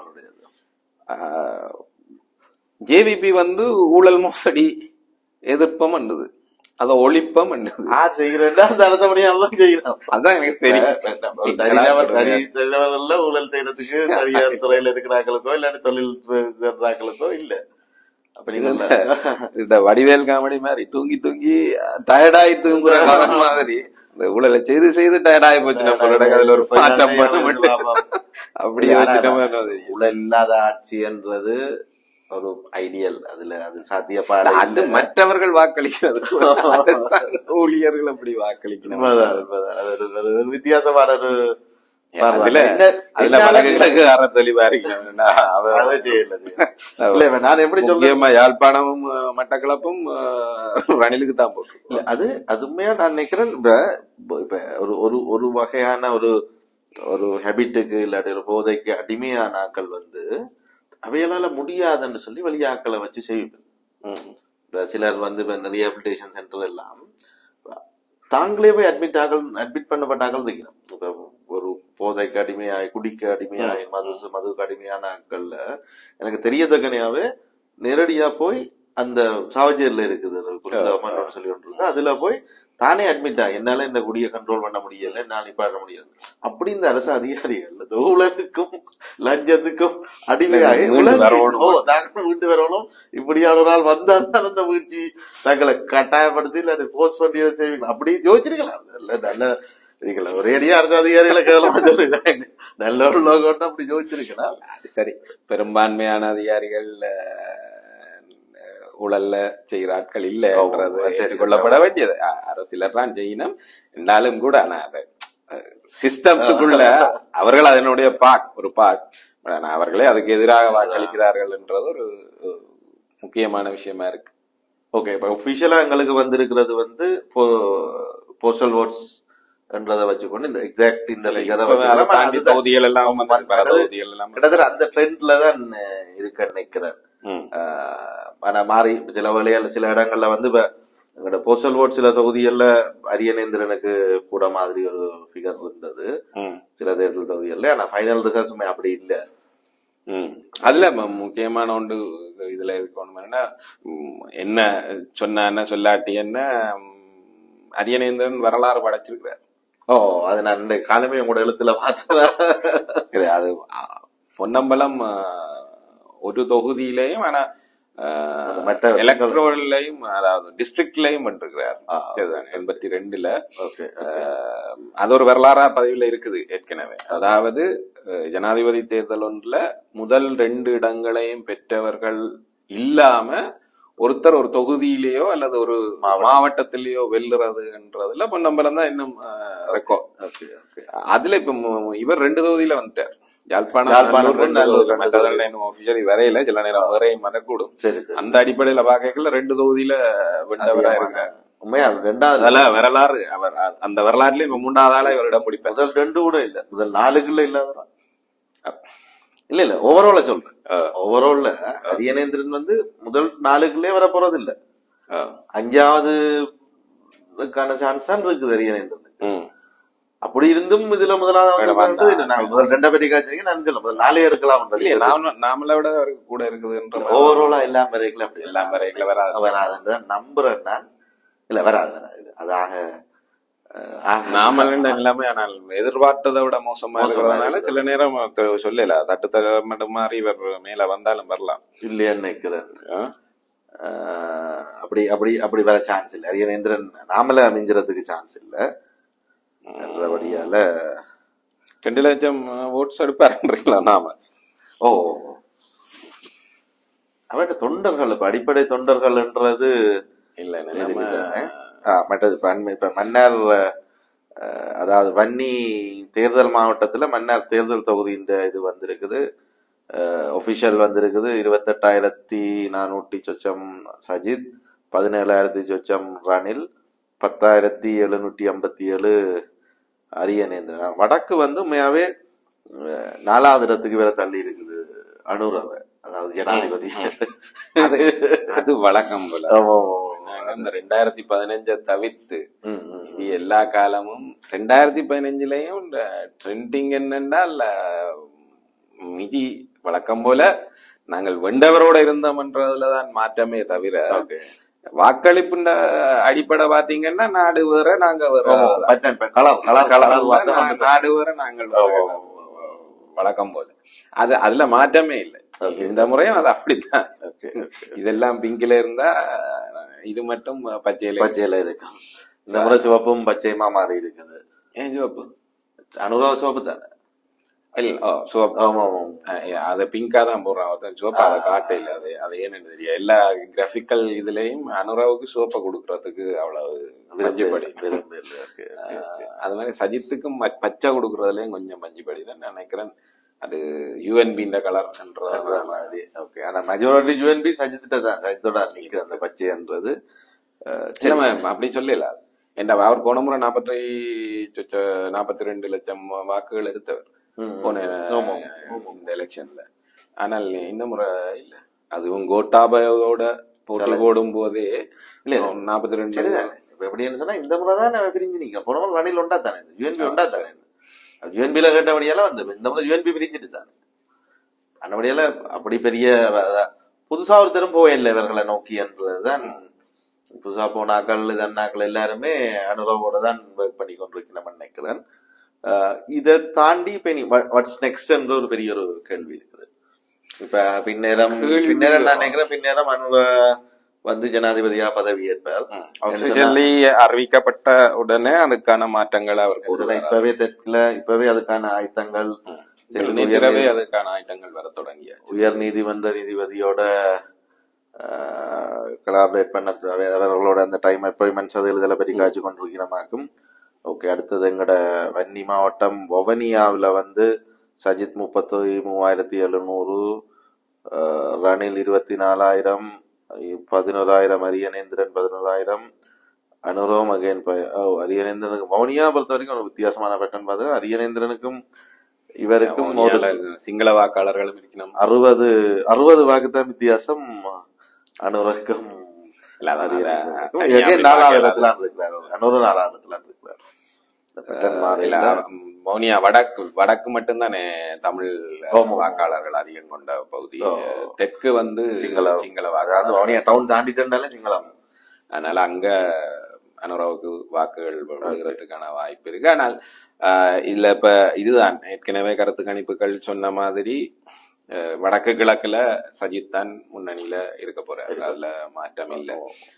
ஜேவிபி வந்து ஊழல் மோசடி எதிர்ப்பம் என்றது அதை ஒழிப்பம் என்றது யார் செய்கிறேன்னா அந்த அரச பணியாளர் செய்கிறான் அதான் எனக்கு ஒரு தெரியும் தனிநபர் தனி தனிநபர்ல ஊழல் செய்யறதுக்கு தனியார் துறையில இருக்கிறாங்களுக்கோ இல்லாட்டி தொழில் செய்யறாங்களுக்கோ இல்ல அப்ப நீங்க இந்த வடிவேல் காமெடி மாதிரி தூங்கி தூங்கி டயர்டாயி தூங்குற கதை மாதிரி இந்த ஊழலை செய்து செய்து டயர்டாயி போச்சு நம்மளோட அதுல ஒரு பாட்டம் பண்ண மட்டும் அப்படி வச்சுட்டோமே தெரியும் ஊழல் இல்லாத ஆட்சி என்றது ஒரு ஐடியல் அதுல அது சாத்தியப்பாடு அது மற்றவர்கள் வாக்களிக்கிறது அரசாங்க ஊழியர்கள் அப்படி வாக்களிக்கணும் உண்மைதான், உண்மைதான். அது ஒரு- அது ஒரு வித்தியாசமான ஒரு அதுல என்ன- அதுல என்னால வடக்கு கிழக்கு அற தெளிவா இருக்கணும்னா அவ- அதை செய்யல இல்ல இப்ப நான் எப்படி சொல்றேன் முக்கியமா யாழ்ப்பாணமும் அஹ், மட்டக்களப்பும் அஹ், ரணிலுக்கு தான் போட்டு இல்ல அது அது உண்மையா நான் நினைக்கிறேன் இப்ப இப்ப ஒரு ஒரு ஒரு வகையான ஒரு ஒரு ஹேபிட்டுக்கு இல்லாட்டி ஒரு போதைக்கு அடிமையான ஆட்கள் வந்து அவைகளால முடியாதுன்னு சொல்லி வெளியாட்களை வச்சு செய்யும் இப்ப சிலர் வந்து இப்ப ரீஹபிலிட்டேஷன் சென்டர் எல்லாம் தாங்களே போய் அட்மிட் ஆகல் அட்மிட் பண்ணப்பட்டார்கள் இருக்கிறோம் இப்ப ஒரு போதைக்கு அடிமையாய் குடிக்க அடிமையாய் மது மதுக்கு அடிமையான ஆட்கள்ல எனக்கு தெரியத்தக்கனையாவே நேரடியா போய் அந்த சாவஜேர்ல இருக்குது அது குறித்த அமர்வுன்னு சொல்லி ஒன்று இருக்கு அதுல போய் தானே அட்மிட் ஆகி என்னால இந்த குடியை கண்ட்ரோல் பண்ண முடியல என்னால நிப்பாட்ட முடியல அப்படி இந்த அரசு அதிகாரிகள் இந்த ஊழலுக்கும் லஞ்சத்துக்கும் அடிமையாகி மீண்டு உலகி- வரணும். ஓ தாங்கள் வீட்டு வரணும் இப்படியான ஒரு நாள் வந்தா தான் அந்த வீழ்ச்சி தங்களை கட்டாயப்படுத்தி இல்ல போஸ்ட் பண்ணி இதை செய்வீங்களா அப்படி யோசிச்சிருக்கலாம் நல்ல நல்ல இருக்கல ஒரேடியா அரசு அதிகாரிகளை கேவலமா சொல்லுங்க நல்ல ஒரு லோகம் அப்படி யோசிச்சிருக்கலாம் அது சரி பெரும்பான்மையான அதிகாரிகள் அஹ், ஊழல்ல செய்கிற ஆட்கள் இல்ல என்றது சரி. ஏற்றுக்கொள்ளப்பட வேண்டியது அ- அரசியலர் தான் செய்யணும் என்றாலும் கூட ஆனா அது சிஸ்டத்துக்குள்ள அவர்கள் அதனுடைய பார்ட் ஒரு பார்ட் ஆனா அவர்களே அதுக்கு எதிராக வாக்களிக்கிறார்கள் என்றது ஒரு ஒரு முக்கியமான விஷயமா இருக்கு ஓகே இப்ப ஒபிஷியலா எங்களுக்கு வந்திருக்கிறது வந்து போஸ்டல் ஓட்ஸ் என்றதை வச்சுக்கொண்டு இந்த எக்ஸாக்ட் இந்த figure அ இப்ப அதை வச்சுக்கலாம். தாண்டி அதுதான் தொகுதிகள் எல்லாம் வந்து பல அது- தொகுதிகள் எல்லாம் கிட்டத்தட்ட அந்த ட்ரெண்ட்ல தான் இருக்க நினைக்கிறேன் ம். ஆஹ் ஆனா மாறி இப்ப சில வேலையில சில இடங்கள்ல வந்து இப்ப எங்களோட போஸ்டல் ஓட் சில தொகுதிகள்ல அரியநேந்திரனுக்கு கூட மாதிரி ஒரு ஃபிகர் இருந்தது ம். சில தேர்தல் தொகுதிகள்ல ஆனா ஃபைனல் ரிசல்ட்ஸுமே அப்படி இல்ல ம். அதுல ம- முக்கியமான ஒன்று இது- இதுல இருக்கணும் என்ன ம், என்ன சொன்ன என்ன சொல்லாட்டி என்ன ம், அரியநேந்திரன் வரலாறு படைச்சிருக்கிறார் ஓ அது நான் இந்த காலமே உங்களோட எழுத்துல பார்த்தேன் இது அது அ, பொன்னம்பலம் அ, ஒரு தொகுதியிலையும் ஆனா அந்த மற்ற எலக்ட்ரோலையும் அதாவது டிஸ்ட்ரிக்ட்லயும் பண்ணிருக்கிறார் ஆ. சரிதானே? எண்பத்தி ரெண்டுல ஓகே அஹ், அது ஒரு வரலாறா பதிவுல இருக்குது ஏற்கனவே அதாவது அஹ், ஜனாதிபதி தேர்தல் ஒன்றுல முதல் ரெண்டு இடங்களையும் பெற்றவர்கள் இல்லாம ஒருத்தர் ஒரு தொகுதியிலேயோ அல்லது ஒரு மாவட்டத்திலேயோ வெல்லுறதுன்றதுல பொன்னம்பலம் தான் இன்னும் ரெக்கார்ட் ஓகே ஓகே அதுல இப்ப மு- இவர் ரெண்டு தொகுதியில வந்துட்டார் யாழ்ப்பாணம் யாழ்ப்பாணம் நல்லூர் ரெண்டு நல்லூர் தொகுதி. ரெண்டு மற்றதெல்லாம் இன்னும் officially வரையில சில நேரம் வரையும் வரக்கூடும் சரி சரி அந்த அடிப்படையில பாக்கல ரெண்டு தொகுதியில வென்றவரா இருக்காரு உண்மையா ரெண்டாவது அதெல்லாம் வரலாறு அவர் அ- அந்த வரலாறுல இப்ப மூன்றாவது ஆளா இவர் இடம் பிடிப்பார் முதல் ரெண்டு கூட இல்ல முதல் நாலுக்குள்ள இல்லாததான் இல்ல இல்ல ஓவரால சொல்றேன் ஓவரால்ல அரியநேந்திரன் வந்து முதல் நாலுக்குள்ளே வர போறது இல்ல அஞ்சாவது இதுக்கான சான்ஸ் தான் இருக்குது அரியநேந்திரன் ம். அப்படி இருந்தும் இதுல முதலாவது வேற வந்து இது நான் முதல் ரெண்டை பத்தி காய்ச்சிங்க நான் சொல்ல முதல் நாலே எடுக்கலாம் இல்லையே நாம- நாமளை விட அவருக்கு கூட இருக்குதுன்ற மாதிரி ஓவராலா எல்லாம் வரைக்கும் அப்படி எல்லாம் வரைக்கும் வராது வராதுன்னு நம்புறேன் நான் இல்ல வராது வராது அதாக அஹ், ஆக- நாம எல்லாமே ஆனால் எதிர்பார்த்ததை விட மோசமா மோசமா இருக்கிறதுனால இருக்குது. சில நேரம் த- சொல்லல தட்டு தட்டு மாதிரி இவர் மேல வந்தாலும் வரலாம் இல்லையான்னு நினைக்கிறேன் ஆ? அஹ், அப்படி அப்படி அப்படி வர சான்ஸ் இல்ல அரியநேந்திரன் நாமளே அமைஞ்சிறதுக்கு சான்ஸ் இல்ல என்றபடியால ரெண்டு லட்சம் ஓட்ஸ் எடுப்பாருன்றீங்களா நாம ஓ அவன் தொண்டர்கள் இப்ப அடிப்படை தொண்டர்கள்ன்றது இல்ல நம்ம எழுதிட்டாங்க. ஆ, மற்றது இப்ப அண்மை- இப்ப மன்னார் அஹ், அதாவது வன்னி தேர்தல் மாவட்டத்துல மன்னார் தேர்தல் தொகுதியின் இது வந்திருக்குது ஒபிஷியல் வந்திருக்குது இருபத்தெட்டாயிரத்தி நானூற்றி சொச்சம் சஜித் பதினேழாயிரத்தி சொச்சம் ரணில் பத்தாயிரத்தி எழுநூற்றி ஐம்பத்தி ஏழு அரியநேந்திரன் வடக்கு வந்து உண்மையாவே அஹ், நாலாவது இடத்துக்கு வேற தள்ளி இருக்குது அனுரவ அதாவது ஜனாதிபதி அது அது வழக்கம் போல ஆமா, நாங்க இந்த ரெண்டாயிரத்தி பதினஞ்ச தவிர்த்து ம், ம். இது எல்லா காலமும் ரெண்டாயிரத்தி பதினஞ்சுலயும் இந்த ட்ரெண்டிங் என்னென்றால் மிதி வழக்கம் போல நாங்கள் வெண்டவரோட இருந்தோம்ன்றதுலதான் மாற்றமே தவிர ஓகே வாக்களிப்புன்ற அடிப்படை பாத்தீங்கன்னா நாடு வேற நாங்க வேற button colour colour colour colour நா- நாடு வேற நாங்கள் வேற. வழக்கம் போல அது அதுல மாற்றமே இல்லை Okay. இந்த முறையும் அது அப்படித்தான் ஓகே இதெல்லாம் பிங்க்ல இருந்தா இது மட்டும் பச்சையில பச்சையில இருக்கு இந்த முறை சிவப்பும் பச்சையுமா மாறி இருக்குது ஏன் சிவப்பு அனுரவ சிவப்பு தானே இல்ல ஓ சிவப்பு ஆமா ஆமா அஹ் அது பிங்கா தான் போடுறான் அதான் சிவப்பு அதை காட்ட இல்ல அது அது ஏன்னு தெரியும் எல்லா கிராபிக்கல் இதுலயும் அனுராவுக்கு சிவப்பை கொடுக்கறதுக்கு அவ்வளவு பஞ்சுபடி விரும்பு இல்லை. Okay, okay. அஹ் அது மாதிரி சஜித்துக்கும் ம- பச்சை கொடுக்கறதுலயும் கொஞ்சம் பஞ்சுபடி தான் நினைக்கிறேன் அது யூஎன்பின்ற கலர் அந்த என்ற மாதிரி ஓகே ஆனா மெஜாரிட்டி யூஎன்பி சஜித்திட்ட தான் சஜித்தோட நிக்குது அந்த பச்சைன்றது அஹ், சரி. இல்ல மேம் அப்படி சொல்லல ஏன்டா அவர் போன முறை நாற்பத்தி நாற்பத்தி ரெண்டு லட்சம் வாக்குகள் எடுத்தவர் ம், போன ஆமா, இந்த எலெக்ஷன்ல ஆனால் இந்த முறை இல்ல அதுவும் கோட்டாபயோட போட்டி போடும் போதே இல்ல, நாற்பத்தி ரெண்டு சரிதானே இப்ப எப்படின்னு சொன்னா இந்த முறை தான் நம்ம பிரிஞ்சு நிக்கிறோம் போன முறை ரணில் உண்டா தானே யூஎன்பி உண்டா தானே யூஎன்பில கேட்டபடியால வந்து இந்த முறை யூஎன்பி பிரிஞ்சுட்டு தானே அந்தபடியால அப்படி பெரிய அத- புதுசா ஒருத்தரும் போயில்லை இவர்களை நோக்கி என்றதுதான் புதுசா போனாக்கள் இதன்னாக்கள் எல்லாருமே அனுபவோட தான் ஒர்க் பண்ணி கொண்டிருக்கிறோம் நினைக்கிறேன் அஹ் இதை தாண்டி இப்ப நீ வாட்ஸ் நெக்ஸ்ட் என்ற ஒரு பெரிய ஒரு கேள்வி இருக்குது இப்ப பின்னேரம் கேள்வி பின்னேரம் நான் நினைக்கிறேன் பின்னேரம் அனுர வந்து ஜனாதிபதியா பதவி ஏற்பார் அபிஷியலி அறிவிக்கப்பட்ட உடனே அதுக்கான மாற்றங்களை அவர் இதுல கூறுகிறார் இப்பவே தெற்குல இப்பவே அதுக்கான ஆயத்தங்கள் சரி, நேற்றிரவே அதுக்கான ஆயத்தங்கள் வர தொடங்கிய உயர் நீதிமன்ற நீதிபதியோட கொலாபரேட் பண்ண அவ- அவர்களோட அந்த டைம் அப்பாயின்மெண்ட்ஸ் அது இதில் பற்றி காய்ச்சி கொண்டிருக்கிறமாக்கும் ஓகே அடுத்தது எங்கட வன்னி மாவட்டம் வவனியாவில் வந்து சஜித் முப்பத்தி மூவாயிரத்தி எழுநூறு அஹ், ரணில் இருபத்தி நாலாயிரம் பதினோராயிரம் அரியநேந்திரன் பதினோராயிரம் அனுரோம் அகைன் அரியநேந்திரனுக்கு வவுனியா பொறுத்த வரைக்கும் ஒரு வித்தியாசமான பேட்டன் பார்த்து அரியநேந்திரனுக்கும் இவருக்கும் ஒரு சிங்கள வாக்காளர்களும் இருக்கணும் அறுபது அறுபது வாக்குத்தான் வித்தியாசம் அனுரகம் இல்ல, அதனால அரியநேந்திரனுக்கும். தனியா again அப்படி நாலாவது பார்க்கல. இடத்துல இருக்கிறார் அனுர நாலாவது இடத்துல இருக்கிறார் இந்த pattern மாறி இல்ல, இல்ல. ம், வவுனியா வடக்கு வடக்கு மட்டும்தானே தமிழ் ஆமா. வாக்காளர்கள் அதிகம் கொண்ட பகுதி ஓ. தெற்கு வந்து சிங்கள சிங்கள அதாவது வாக்காளர் வவுனியா டவுன் தாண்டிட்டாலே சிங்களம் அதனால அங்க அனுராவுக்கு வாக்குகள் விழுகிறதுக்கான வாய்ப்பு இருக்கு ஆனால் ஆஹ், இதுல இப்ப இதுதான் ஏற்கனவே கருத்து கணிப்புகள் சொன்ன மாதிரி அஹ், வடக்கு கிழக்குல சஜித் தான் முன்னணியில இருக்க போறாரு அதுல மாற்றம் இல்லை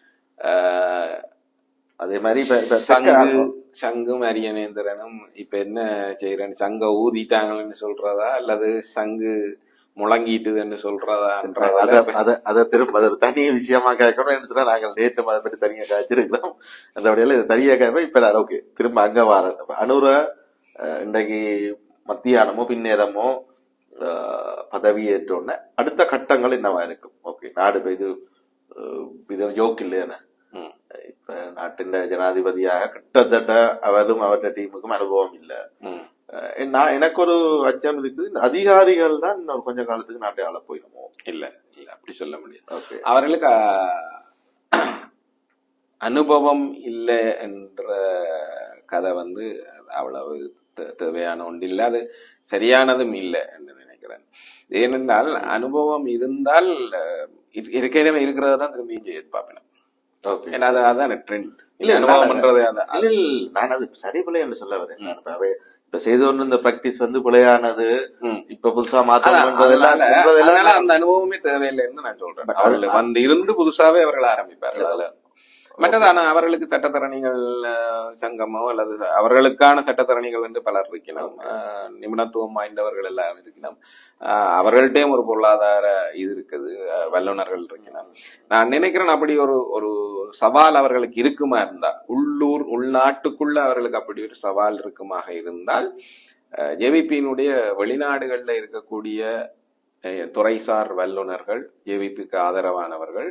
ஆஹ், அதே மாதிரி இப்ப இப்ப சங்கு தெற்க- சங்கும் அரியநேந்திரனும் இப்ப என்ன செய்யறேன்னு சங்க ஊதிட்டாங்கன்னு சொல்றதா அல்லது சங்கு முழங்கிட்டுதுன்னு அத சொல்றதான்றதால அத அத திரும்ப அது ஒரு தனி விஷயமா கேட்கணும் சொன்னா நாங்கள் நேற்று அதை பற்றி தனியா காய்ச்சிருக்கிறோம் அந்த வழியில இது தனியா கேட்போம் இப்ப நான் ஓகே திரும்ப அங்க வர அனுர அஹ், இன்றைக்கு மத்தியானமோ பின்னேரமோ அஹ், பதவி ஏற்றோடனே அடுத்த கட்டங்கள் என்னவா இருக்கும் ஓகே நாடு இப்ப இது அஹ், இது ஜோக் இல்லையான ம். இப்ப நாட்டின் ஜனாதிபதியாக கிட்டத்தட்ட அவரும் அவருடைய டீமுக்கும் அனுபவம் இல்லை ம். அஹ் நான் எனக்கு ஒரு அச்சம் இருக்குது இந்த அதிகாரிகள் தான் இன்னும் கொஞ்ச காலத்துக்கு நாட்டை ஆள போயிடுமோ இல்ல இல்ல அப்படி சொல்ல முடியாது ஓகே அவர்களுக்கு ஆஹ், அனுபவம் இல்லை என்ற கதை வந்து அவ்வளவு தே- தேவையான ஒன்று இல்லை அது சரியானதும் இல்லை என்று நினைக்கிறேன் ஏனென்றால் அனுபவம் இருந்தால் அஹ், இரு- ஏற்கனவே இருக்கிறத தான் திரும்பியும் செய்ய பார்ப்பேன் ஓகே ஏன்னா அது அதான் ட்ரெண்ட் இல்ல, இல்ல நான் அனுபவம்ன்றது அதான் இல்ல இல்ல, நான் அது சரி பிள்ளை என்று சொல்ல வரேன் நான் இப்ப அவை- இப்ப செய்து கொண்டு இந்த பிராக்டிஸ் வந்து பிழையானது ம். இப்ப புதுசா அதான், மாற்றம்ன்றதெல்லாம் அதனால- என்றதெல்லாம் அதனால அந்த அனுபவமே தேவையில்லைன்னு நான் சொல்றேன் அவர்கள் வந்து இருந்து புதுசாவே அவர்கள் ஆரம்பிப்பார்கள் அதுல மற்றது ஆனா அவர்களுக்கு சட்டத்தரணிகள் அஹ், சங்கமோ அல்லது ச- அவர்களுக்கான சட்டத்தரணிகள் என்று பலர் இருக்கணும் அஹ், நிபுணத்துவம் வாய்ந்தவர்கள் எல்லாம் இருக்கணும் அஹ், அவர்கள்ட்டயும் ஒரு பொருளாதார இது இருக்குது அஹ், வல்லுனர்கள் இருக்கணும் நான் நினைக்கிறேன் அப்படி ஒரு ஒரு சவால் அவர்களுக்கு இருக்குமா இருந்தா உள்ளூர் உள்நாட்டுக்குள்ள அவர்களுக்கு அப்படி ஒரு சவால் இருக்குமாக இருந்தால் ஜேவிபியினுடைய வெளிநாடுகள்ல இருக்கக்கூடிய அஹ், துறைசார் வல்லுனர்கள் ஜேவிபிக்கு ஆதரவானவர்கள்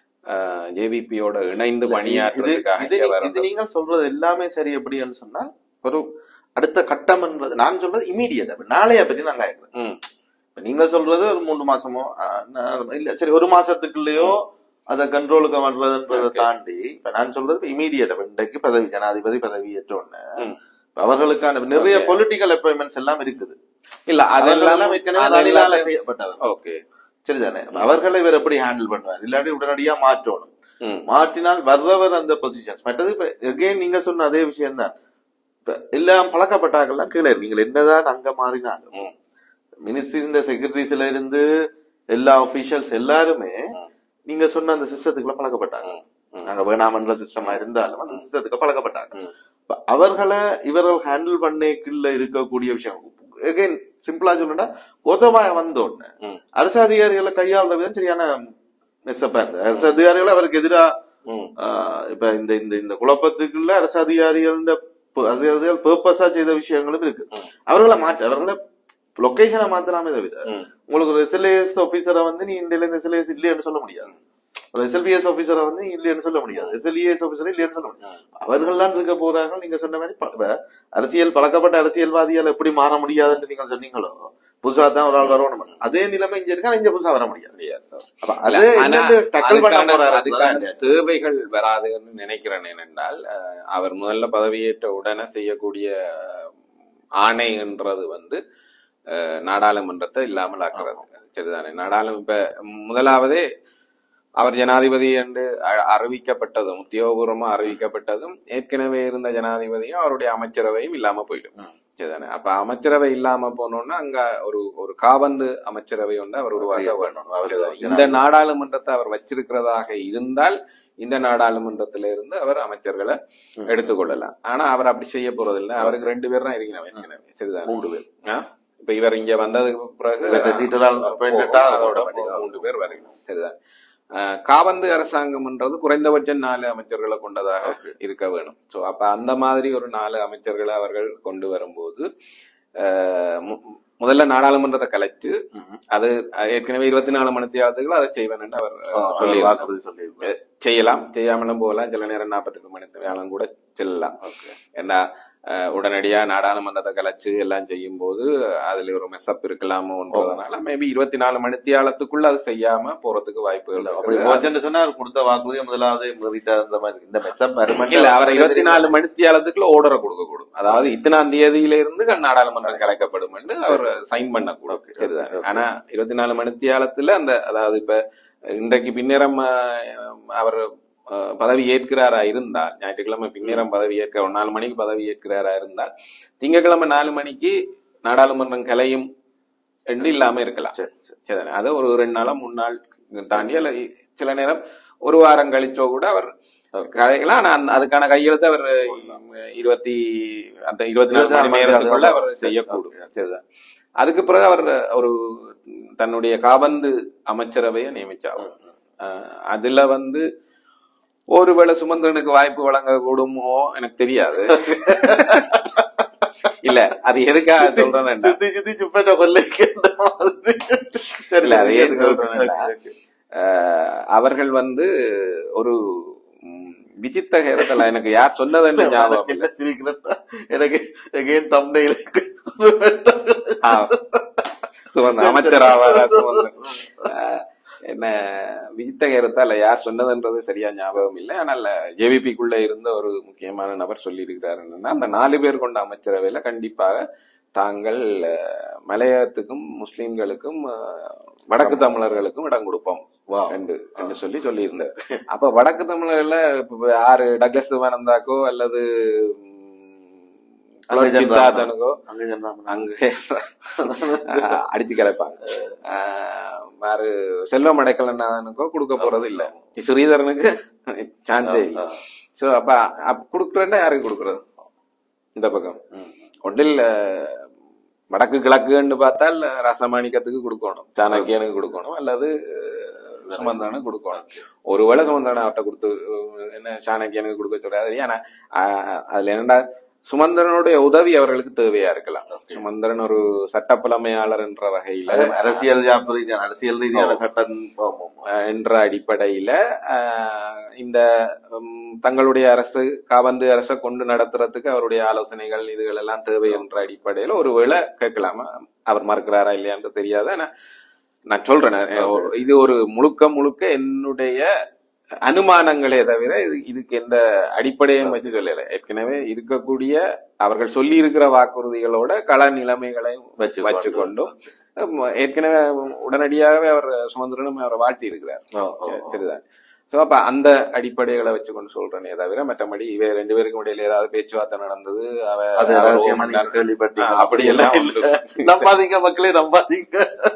ஜேவிபியோட இணைந்து இல்ல, பணியாற்றுவதற்காக இது- இங்க இது- வரணும். இது நீங்கள் சொல்றது எல்லாமே சரி எப்படின்னு சொன்னா ஒரு அடுத்த கட்டம்ன்றது நான் சொல்றது இமீடியட் நாளைய பத்தி நான் கேட்கிறேன் ம், இப்ப நீங்க சொல்றது ஒரு மூணு மாசமோ ஆஹ், நான் இல்ல சரி ஒரு மாசத்துக்குள்ளேயோ அத கண்ட்ரோலுக்கு வர்றதுன்றதை Okay. தாண்டி இப்ப நான் சொல்றது இமீடியட் இன்றைக்கு பதவி ஜனாதிபதி பதவி ஏற்றோன்னு ம். அவர்களுக்கான நிறைய Okay. பொலிட்டிக்கல் அப்பாயின்மெண்ட்ஸ் எல்லாம் இருக்குது இல்ல அதெல்லாம் அதெல்லாம் ஏற்கனவே அதெல்லாம் ரணிலால செய்யப்பட்டவர் ஓகே சரிதானே அவர்களை இவர் எப்படி ஹேண்டில் பண்ணுவார் இல்லாட்டி உடனடியா மாற்றணும் ம், மாற்றினால் வர்றவர் அந்த பொசிஷன்ஸ் மற்றது இப்ப எகெயின் நீங்க சொன்ன அதே விஷயம் தான் இப்ப எல்லாம் பழக்கப்பட்டாங்கல்லாம் கீழே இருக்கு. நீங்கள் என்னதான் அங்க மாறினாலும் ம், மினிஸ்ட்ரிஸ் செக்ரட்டரிஸ்ல இருந்து எல்லா ஒபிஷியல்ஸ் எல்லாருமே ம். நீங்க சொன்ன அந்த சிஸ்டத்துக்குள்ள பழக்கப்பட்டாங்க ம், ம். நாங்க வேணாமன்ற சிஸ்டமா இருந்தாலும் அந்த சிஸ்டத்துக்கு பழக்கப்பட்டாங்க ம். இப்ப அவர்களை இவர்கள் ஹேண்டில் பண்ணக்குள்ள இருக்கக்கூடிய விஷயம் எகைன் சிம்பிளா சொல்லணும்னா கோத்தபாய வந்தோடனே ம். அரசு அதிகாரிகளை கையாளுற விதம் சரியான மெஸ்ஸப்பா இருந்தது அரசு அதிகாரிகள் அவருக்கு எதிரா ம், ஆஹ் இப்ப இந்த இந்த இந்த குழப்பத்துக்குள்ள அரசு அதிகாரிகள் அதிகாரிகள் பர்பஸா செய்த விஷயங்களும் இருக்கு ம். அவர்களை மாற்ற அவர்களை லொகேஷனை மாத்தலாமே தவிர ம். உங்களுக்கு ஒரு எஸ்எல்ஏஎஸ் ஆபீசரை வந்து நீ இந்த இந்த எஸ்எல்ஏஎஸ் இல்லைன்னு சொல்ல முடியாது ஒரு எஸ்எல்பிஎஸ் ஆபீசரை வந்து இல்லைன்னு சொல்ல முடியாது எஸ்எல்இஎஸ் ஆபீசர் இல்லைன்னு சொல்ல முடியாது அவர்கள்லாம் இருக்க போறாங்க நீங்க சொன்ன மாதிரி ப- இப்ப அரசியல் பழக்கப்பட்ட அரசியல்வாதியால் எப்படி மாற முடியாதுன்னு நீங்க சொன்னீங்களோ புதுசா தான் ஒரு ஆள் வரணும் அதே நிலைமை இங்க இருக்கு ஆனா இங்க புதுசா வர முடியாது முடியாது. அப்ப அது ஆனா, டக்கல் பண்ண அதுக்கான- போறாரு அதுக்கான தேவைகள் வராதுன்னு நினைக்கிறேன் ஏனென்றால் அஹ், அவர் முதல்ல பதவியேற்ற உடனே செய்யக்கூடிய ஆணைன்றது வந்து அஹ், நாடாளுமன்றத்தை இல்லாமல் ஆக்குறது சரிதானே நாடாளு இப்ப முதலாவதே அவர் ஜனாதிபதி என்று அ- அறிவிக்கப்பட்டதும் உத்தியோகபூர்வமா அறிவிக்கப்பட்டதும் ஏற்கனவே இருந்த ஜனாதிபதியும் அவருடைய அமைச்சரவையும் இல்லாம போயிடும் ம். சரிதானே அப்ப அமைச்சரவை இல்லாம போனோம்னா அங்க ஒரு ஒரு காபந்து அமைச்சரவை ஒன்று அவர் உருவாக்க வேணும் அவர் சரிதானே? இந்த நாடாளுமன்றத்தை அவர் வச்சிருக்கிறதாக இருந்தால் இந்த நாடாளுமன்றத்தில இருந்து அவர் அமைச்சர்களை ம். எடுத்துக்கொள்ளலாம் ஆனா அவர் அப்படி செய்ய போறதில்லை அவருக்கு ரெண்டு பேர் தான் இருக்கிறாங்க ஏற்கனவே சரிதானே மூன்று பேர் ஆ? இப்ப இவர் இங்க வந்ததுக்கு பிறகு இவர்ட்ட சீட்டரால் appointed ஆ அதோட automatic ஆ மூன்று பேர் வரணும் சரிதான் அஹ் காபந்து அரசாங்கம்ன்றது குறைந்தபட்சம் நாலு அமைச்சர்களை கொண்டதாக இருக்க வேணும் சோ அப்ப அந்த மாதிரி ஒரு நாலு அமைச்சர்களை அவர்கள் கொண்டு வரும்போது அஹ் மு- முதல்ல நாடாளுமன்றத்தை கலைச்சு ம்ஹும். அது ஏற்கனவே இருபத்தி நாலு மணி தேர்தல்கள் அதை செய்வேன் என்று அவர் ஆ, அவர் சொல்லி வாக்குறுதி சொல்லியிருப்பார். செய்யலாம் செய்யாமலும் போகலாம் சில நேரம் நாற்பத்தெட்டு மணி நேரம் கூட செல்லலாம் Okay. ஏன்னா அஹ், உடனடியா நாடாளுமன்றத்தை கலைச்சு எல்லாம் செய்யும் போது அதுல ஒரு மெஸ்அப் இருக்கலாமோன்றதுனால மேபி இருபத்தி நாலு மணித்தியாலத்துக்குள்ள அது செய்யாம போறதுக்கு வாய்ப்புகள் அப்படி இருக்குது. போச்சுன்னு சொன்னா அவர் கொடுத்த வாக்குறுதியை முதலாவது மீறிட்டார் இந்த மாதிரி இந்த மெஸ்ஸப் இல்ல அவர் இருபத்தி நாலு மணித்தியாலத்துக்குள்ள ஓர்டரை கொடுக்க கூடும் அதாவது இத்தனாம் தேதியில இருந்து நாடாளுமன்றம் கலைக்கப்படும் என்று அவர் சைன் பண்ணக்கூடும் Okay, சரிதான் okay. ஆனா இருபத்தி நாலு மணித்தியாலத்துல அந்த அதாவது இப்ப இன்றைக்கு பின்னேரம் அஹ், அவர் அஹ், பதவி ஏற்கிறாரா இருந்தால் ஞாயிற்றுக்கிழமை பின்னேரம் பதவி ஏற்க ஒரு நாலு மணிக்கு பதவி ஏற்கிறாரா இருந்தால் திங்கட்கிழமை நாலு மணிக்கு நாடாளுமன்றம் கலையும் என்று இல்லாம இருக்கலாம் சரி, சரி. சரிதானே அது ஒரு ரெண்டு நாளா மூணு நாள் தாண்டி அல்ல சில நேரம் ஒரு வாரம் கழிச்சோ கூட அவர் கலைக்கலாம் ஆனா அந்த- அதுக்கான கையெழுத்து அவர் இருபத்தி அந்த இருபத்தி நாலு மணி நேரத்துக்குள்ள அவர் செய்யக்கூடும் சரிதான் அதுக்கு பிறகு அவர் ஒரு தன்னுடைய காபந்து அமைச்சரவையை நியமிச்சாகும் அஹ் அதுல வந்து ஒருவேளை சுமந்திரனுக்கு வாய்ப்பு வழங்க கூடுமோ எனக்கு தெரியாது இல்ல அது எதுக்காக சொல்றேன்னா சுத்தி சுத்தி சுப்பேட்ட கொல்லைக்கின்ற மாதிரி. சரி, இல்ல, அது சரி, ஏன் சொல்றேன்னா, okay, okay. அஹ் அவர்கள் வந்து ஒரு ம், விசித்த ஹேரத்தில் எனக்கு யார் சொன்னதுன்னு ஞாபகம் இல்ல என்ன சிரிக்கிறேன்னா, எனக்கு again thumbnail க்கு ஆ, சுமந்திரன் அமைச்சராவாரா சுமந்திரன் அஹ், என்ன விசித்த ஹேரத்தால யார் சொன்னதுன்றது சரியா ஞாபகம் இல்லை ஆனால் ஜேவிபிக்குள்ள இருந்த ஒரு முக்கியமான நபர் சொல்லி இருக்கிறாருன்னா அந்த நாலு பேர் கொண்ட அமைச்சரவையில கண்டிப்பாக தாங்கள் அஹ், மலையகத்துக்கும் முஸ்லிம்களுக்கும் அஹ், வடக்கு தமிழர்களுக்கும் இடம் கொடுப்போம் Wow. என்று என்று சொல்லி சொல்லியிருந்தார் அப்ப வடக்கு தமிழர்ல இப்ப யாரு டக்ளஸ் திவானந்தாக்கோ அல்லது அங்க ம், சித்தார்த்தனுக்கோ அங்க சொன்னாங்க. அங்க ஆஹ், அடிச்சு கிடப்பாங்க ஆஹ், வேறு செல்வம் அடைக்கலன்னானுக்கோ கொடுக்க போறது இல்ல ஸ்ரீதரனுக்கு சான்ஸே இல்லை சோ அப்ப அப் கொடுக்குறேன்னா யாருக்கு கொடுக்குறது இந்த பக்கம் ம். ஒன்றில் வடக்கு கிழக்குன்னு பார்த்தால் ரசமாணிக்கத்துக்கு கொடுக்கணும் சாணக்கியனுக்கு கொடுக்கணும் அல்லது அஹ், சுமந்திரனுக்கு கொடுக்கணும் ஒருவேளை சுமந்திரன் அவர்கிட்ட கொடுத்து அஹ், என்ன சாணக்கியனுக்கு கொடுக்க சொல்றாரு ஏன்னா அஹ், அதுல என்னடா சுமந்திரனுடைய உதவி அவர்களுக்கு தேவையா இருக்கலாம் சுமந்திரன் ஒரு சட்டப்புலமையாளர் என்ற வகையில அது அரசியல் ஜாப்பு ரீதியான அரசியல் ரீதியான சட்டம் ஆமாம், ஆமாம். அஹ் என்ற அடிப்படையில அஹ், இந்த உம், தங்களுடைய அரசு காபந்து அரசை கொண்டு நடத்துறதுக்கு அவருடைய ஆலோசனைகள் இதுகள் எல்லாம் தேவை என்ற அடிப்படையில ஒருவேளை கேட்கலாமா அவர் மறுக்கிறாரா இல்லையான்னு தெரியாது ஆனா நான் சொல்றேன் நான் ஒரு- இது ஒரு முழுக்க முழுக்க என்னுடைய அனுமானங்களே தவிர இது இதுக்கு எந்த அடிப்படையும் வச்சு சொல்லல ஏற்கனவே இருக்கக்கூடிய அவர்கள் சொல்லி இருக்கிற வாக்குறுதிகளோட கள நிலைமைகளையும் வச்சுக்கொண்டு. வச்சுக்கொண்டும் உம், ஏற்கனவே உடனடியாகவே அவர் சுமந்திரனும் அவரை வாழ்த்தி இருக்கிறார் ஓ, ஓ, சரி, ஓ. சரிதான் சோ அப்ப அந்த அடிப்படைகளை வச்சுக்கொண்டு சொல்றேனே தவிர மற்றபடி இவ ரெண்டு பேருக்கும் இடையில ஏதாவது பேச்சுவார்த்தை நடந்தது அவ அது அவர் ரகசியமா நீங்க ஓடினார். கேள்விப்பட்டீங்க ஆ, அப்படி எல்லாம் இல்ல. ஒன்று. நம்பாதீங்க மக்களே நம்பாதீங்க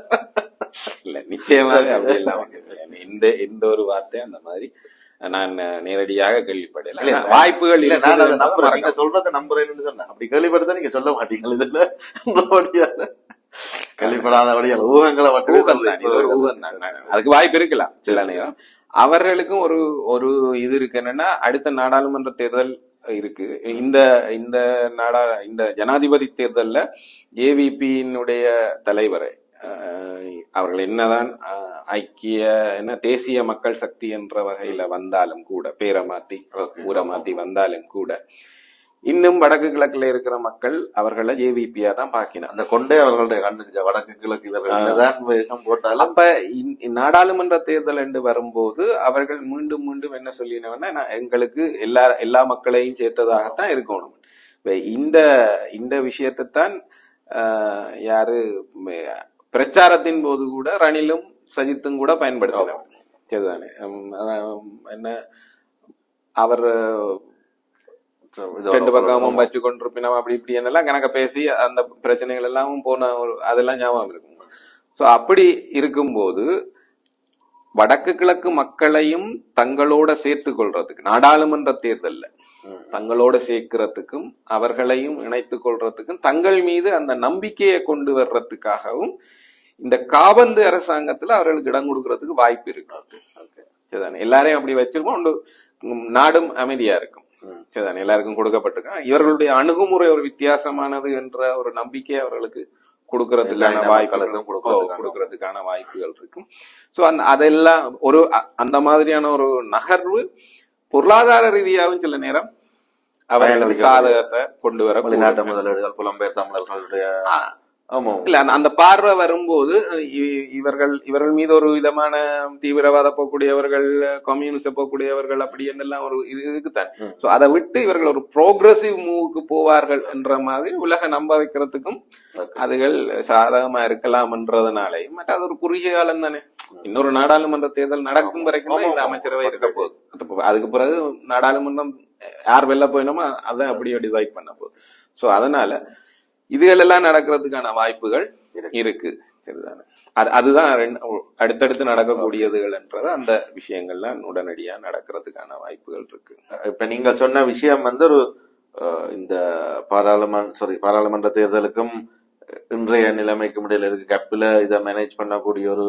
இல்ல நிச்சயமாக அப்படி எல்லாம் ஒன்று இல்லை. இந்த எந்த ஒரு வார்த்தை அந்த மாதிரி நான் நேரடியாக கேள்விப்படல இல்ல, ஆனா வாய்ப்புகள் இல்ல இருக்குது நான் அதை என்பதை நம்புறேன் நீங்க மறக்காம. சொல்றதை நம்புறேன்னு சொன்னேன் அப்படி கேள்விப்படுத்த நீங்க சொல்ல மாட்டீங்க இதுல உங்களோடைய கேள்விப்படாதபடியால் ஊகங்களை மட்டுமே ஊகம் தான், இது ஒரு சொல்றீங்க. ஊகம் தான். நான் அதுக்கு வாய்ப்பு இருக்கலாம் சில நேரம் அவர்களுக்கும் ஒரு ஒரு இது இருக்கு என்னன்னா அடுத்த நாடாளுமன்ற தேர்தல் இருக்கு இந்த இந்த நாடா இந்த ஜனாதிபதி தேர்தல்ல ஏவிபியினுடைய தலைவரை அஹ், அவர்கள் என்னதான் அஹ், ஐக்கிய என்ன தேசிய மக்கள் சக்தி என்ற வகையில வந்தாலும் கூட பேரை மாத்தி Okay. ஊரை மாத்தி வந்தாலும் கூட இன்னும் வடக்கு கிழக்குல இருக்கிற மக்கள் அவர்களை ஏவிபியா தான் பாக்கினாங்க அந்த கொண்டே அவர்களுடைய கண்ணு வடக்கு கிழக்கு இவர்கள் என்னதான் வேஷம் போட்டாலும் அப்ப இந்த நாடாளுமன்ற தேர்தல் என்று வரும்போது அவர்கள் மீண்டும் மீண்டும் என்ன சொல்லினவன்னா நான் எங்களுக்கு எல்லா எல்லா மக்களையும் சேர்த்ததாகத்தான் இருக்கணும் இப்ப இந்த இந்த விஷயத்தை தான் ஆஹ், யாரு ம- பிரச்சாரத்தின் போது கூட ரணிலும் சஜித்தும் கூட பயன்படுத்தினார் சரிதானே உம், அதான் என்ன அவர் இதோட ரெண்டு ஒரு- பக்கமும் வச்சு கொண்டிருப்பினோம் அப்படி இப்படி என்னெல்லாம் கணக்க பேசி அந்த பிரச்சனைகள் எல்லாம் போன ஒரு அதெல்லாம் ஞாபகம் இருக்கும் சோ அப்படி இருக்கும்போது வடக்கு கிழக்கு மக்களையும் தங்களோட சேர்த்து கொள்றதுக்கு நாடாளுமன்ற தேர்தல்ல ம். தங்களோட சேர்க்கிறதுக்கும் அவர்களையும் இணைத்துக் கொள்றதுக்கும் தங்கள் மீது அந்த நம்பிக்கையை கொண்டு வர்றதுக்காகவும் இந்த காபந்து அரசாங்கத்துல அவர்களுக்கு இடம் கொடுக்கறதுக்கு வாய்ப்பு இருக்கு Okay. சரிதானே எல்லாரையும் அப்படி வச்சிருக்கோம் ஒன்று, ம், நாடும் அமைதியா இருக்கும் ம். சரிதானே எல்லாருக்கும் கொடுக்கப்பட்டிருக்காங்க இவர்களுடைய அணுகுமுறை ஒரு வித்தியாசமான என்ற ஒரு நம்பிக்கை அவர்களுக்கு கொடுக்கறதுக்கான எல்லா இன வாய்ப்புகள் மக்களுக்கும் கொடுக்கறதுக்கான- கொடுக்கறதுக்கான வாய்ப்புகள் இருக்கும் சோ அந்த அதெல்லாம் ஒரு அ- அந்த மாதிரியான ஒரு நகர்வு பொருளாதார ரீதியாகவும் சில நேரம் அவர்களுக்கு பயனளிக்கிறது. சாதகத்தை கொண்டு வர வெளிநாட்டு முதலீடுகள் புலம்பெயர் தமிழர்களுடைய ஆமா இல்ல அந்த- அந்த பார்வை வரும்போது இ- இவர்கள் இவர்கள் மீது ஒரு விதமான தீவிரவாத போக்கூடியவர்கள் கம்யூனிஸ்ட போக்கூடியவர்கள் அப்படி என்னெல்லாம் ஒரு இது இருக்குதான் ம். சோ அதை விட்டு இவர்கள் ஒரு ப்ரோக்ரசிவ் மூவுக்கு போவார்கள் என்ற மாதிரி உலக நம்ப வைக்கிறதுக்கும் Okay. அதுகள் சாதகமா இருக்கலாம்ன்றதுனாலையும் மற்ற அது ஒரு குறுகிய காலம் தானே இன்னொரு நாடாளுமன்ற தேர்தல் நடக்கும் வரைக்கும் தான் இந்த ஆமா. அமைச்சரவை இருக்க போகுது அப்ப அதுக்கு பிறகு நாடாளுமன்றம் யார் வெளில போயினோமோ அதான் அப்படியே டிசைட் பண்ண போகுது சோ அதனால இதுகள் எல்லாம் நடக்கிறதுக்கான வாய்ப்புகள் இருக்கு. இருக்கு சரிதானே அது அதுதான் ரெண்டு- அடுத்தடுத்து நடக்கக்கூடியதுகள்ன்றது அந்த விஷயங்கள்லாம் உடனடியா நடக்கிறதுக்கான வாய்ப்புகள் இருக்கு இப்ப நீங்க சொன்ன விஷயம் வந்து ஒரு அஹ், இந்த பாராளுமன்ற சாரி பாராளுமன்ற தேர்தலுக்கும் இன்றைய நிலைமைக்கும் இடையில இருக்க கேப்பில் இதை மேனேஜ் பண்ணக்கூடிய ஒரு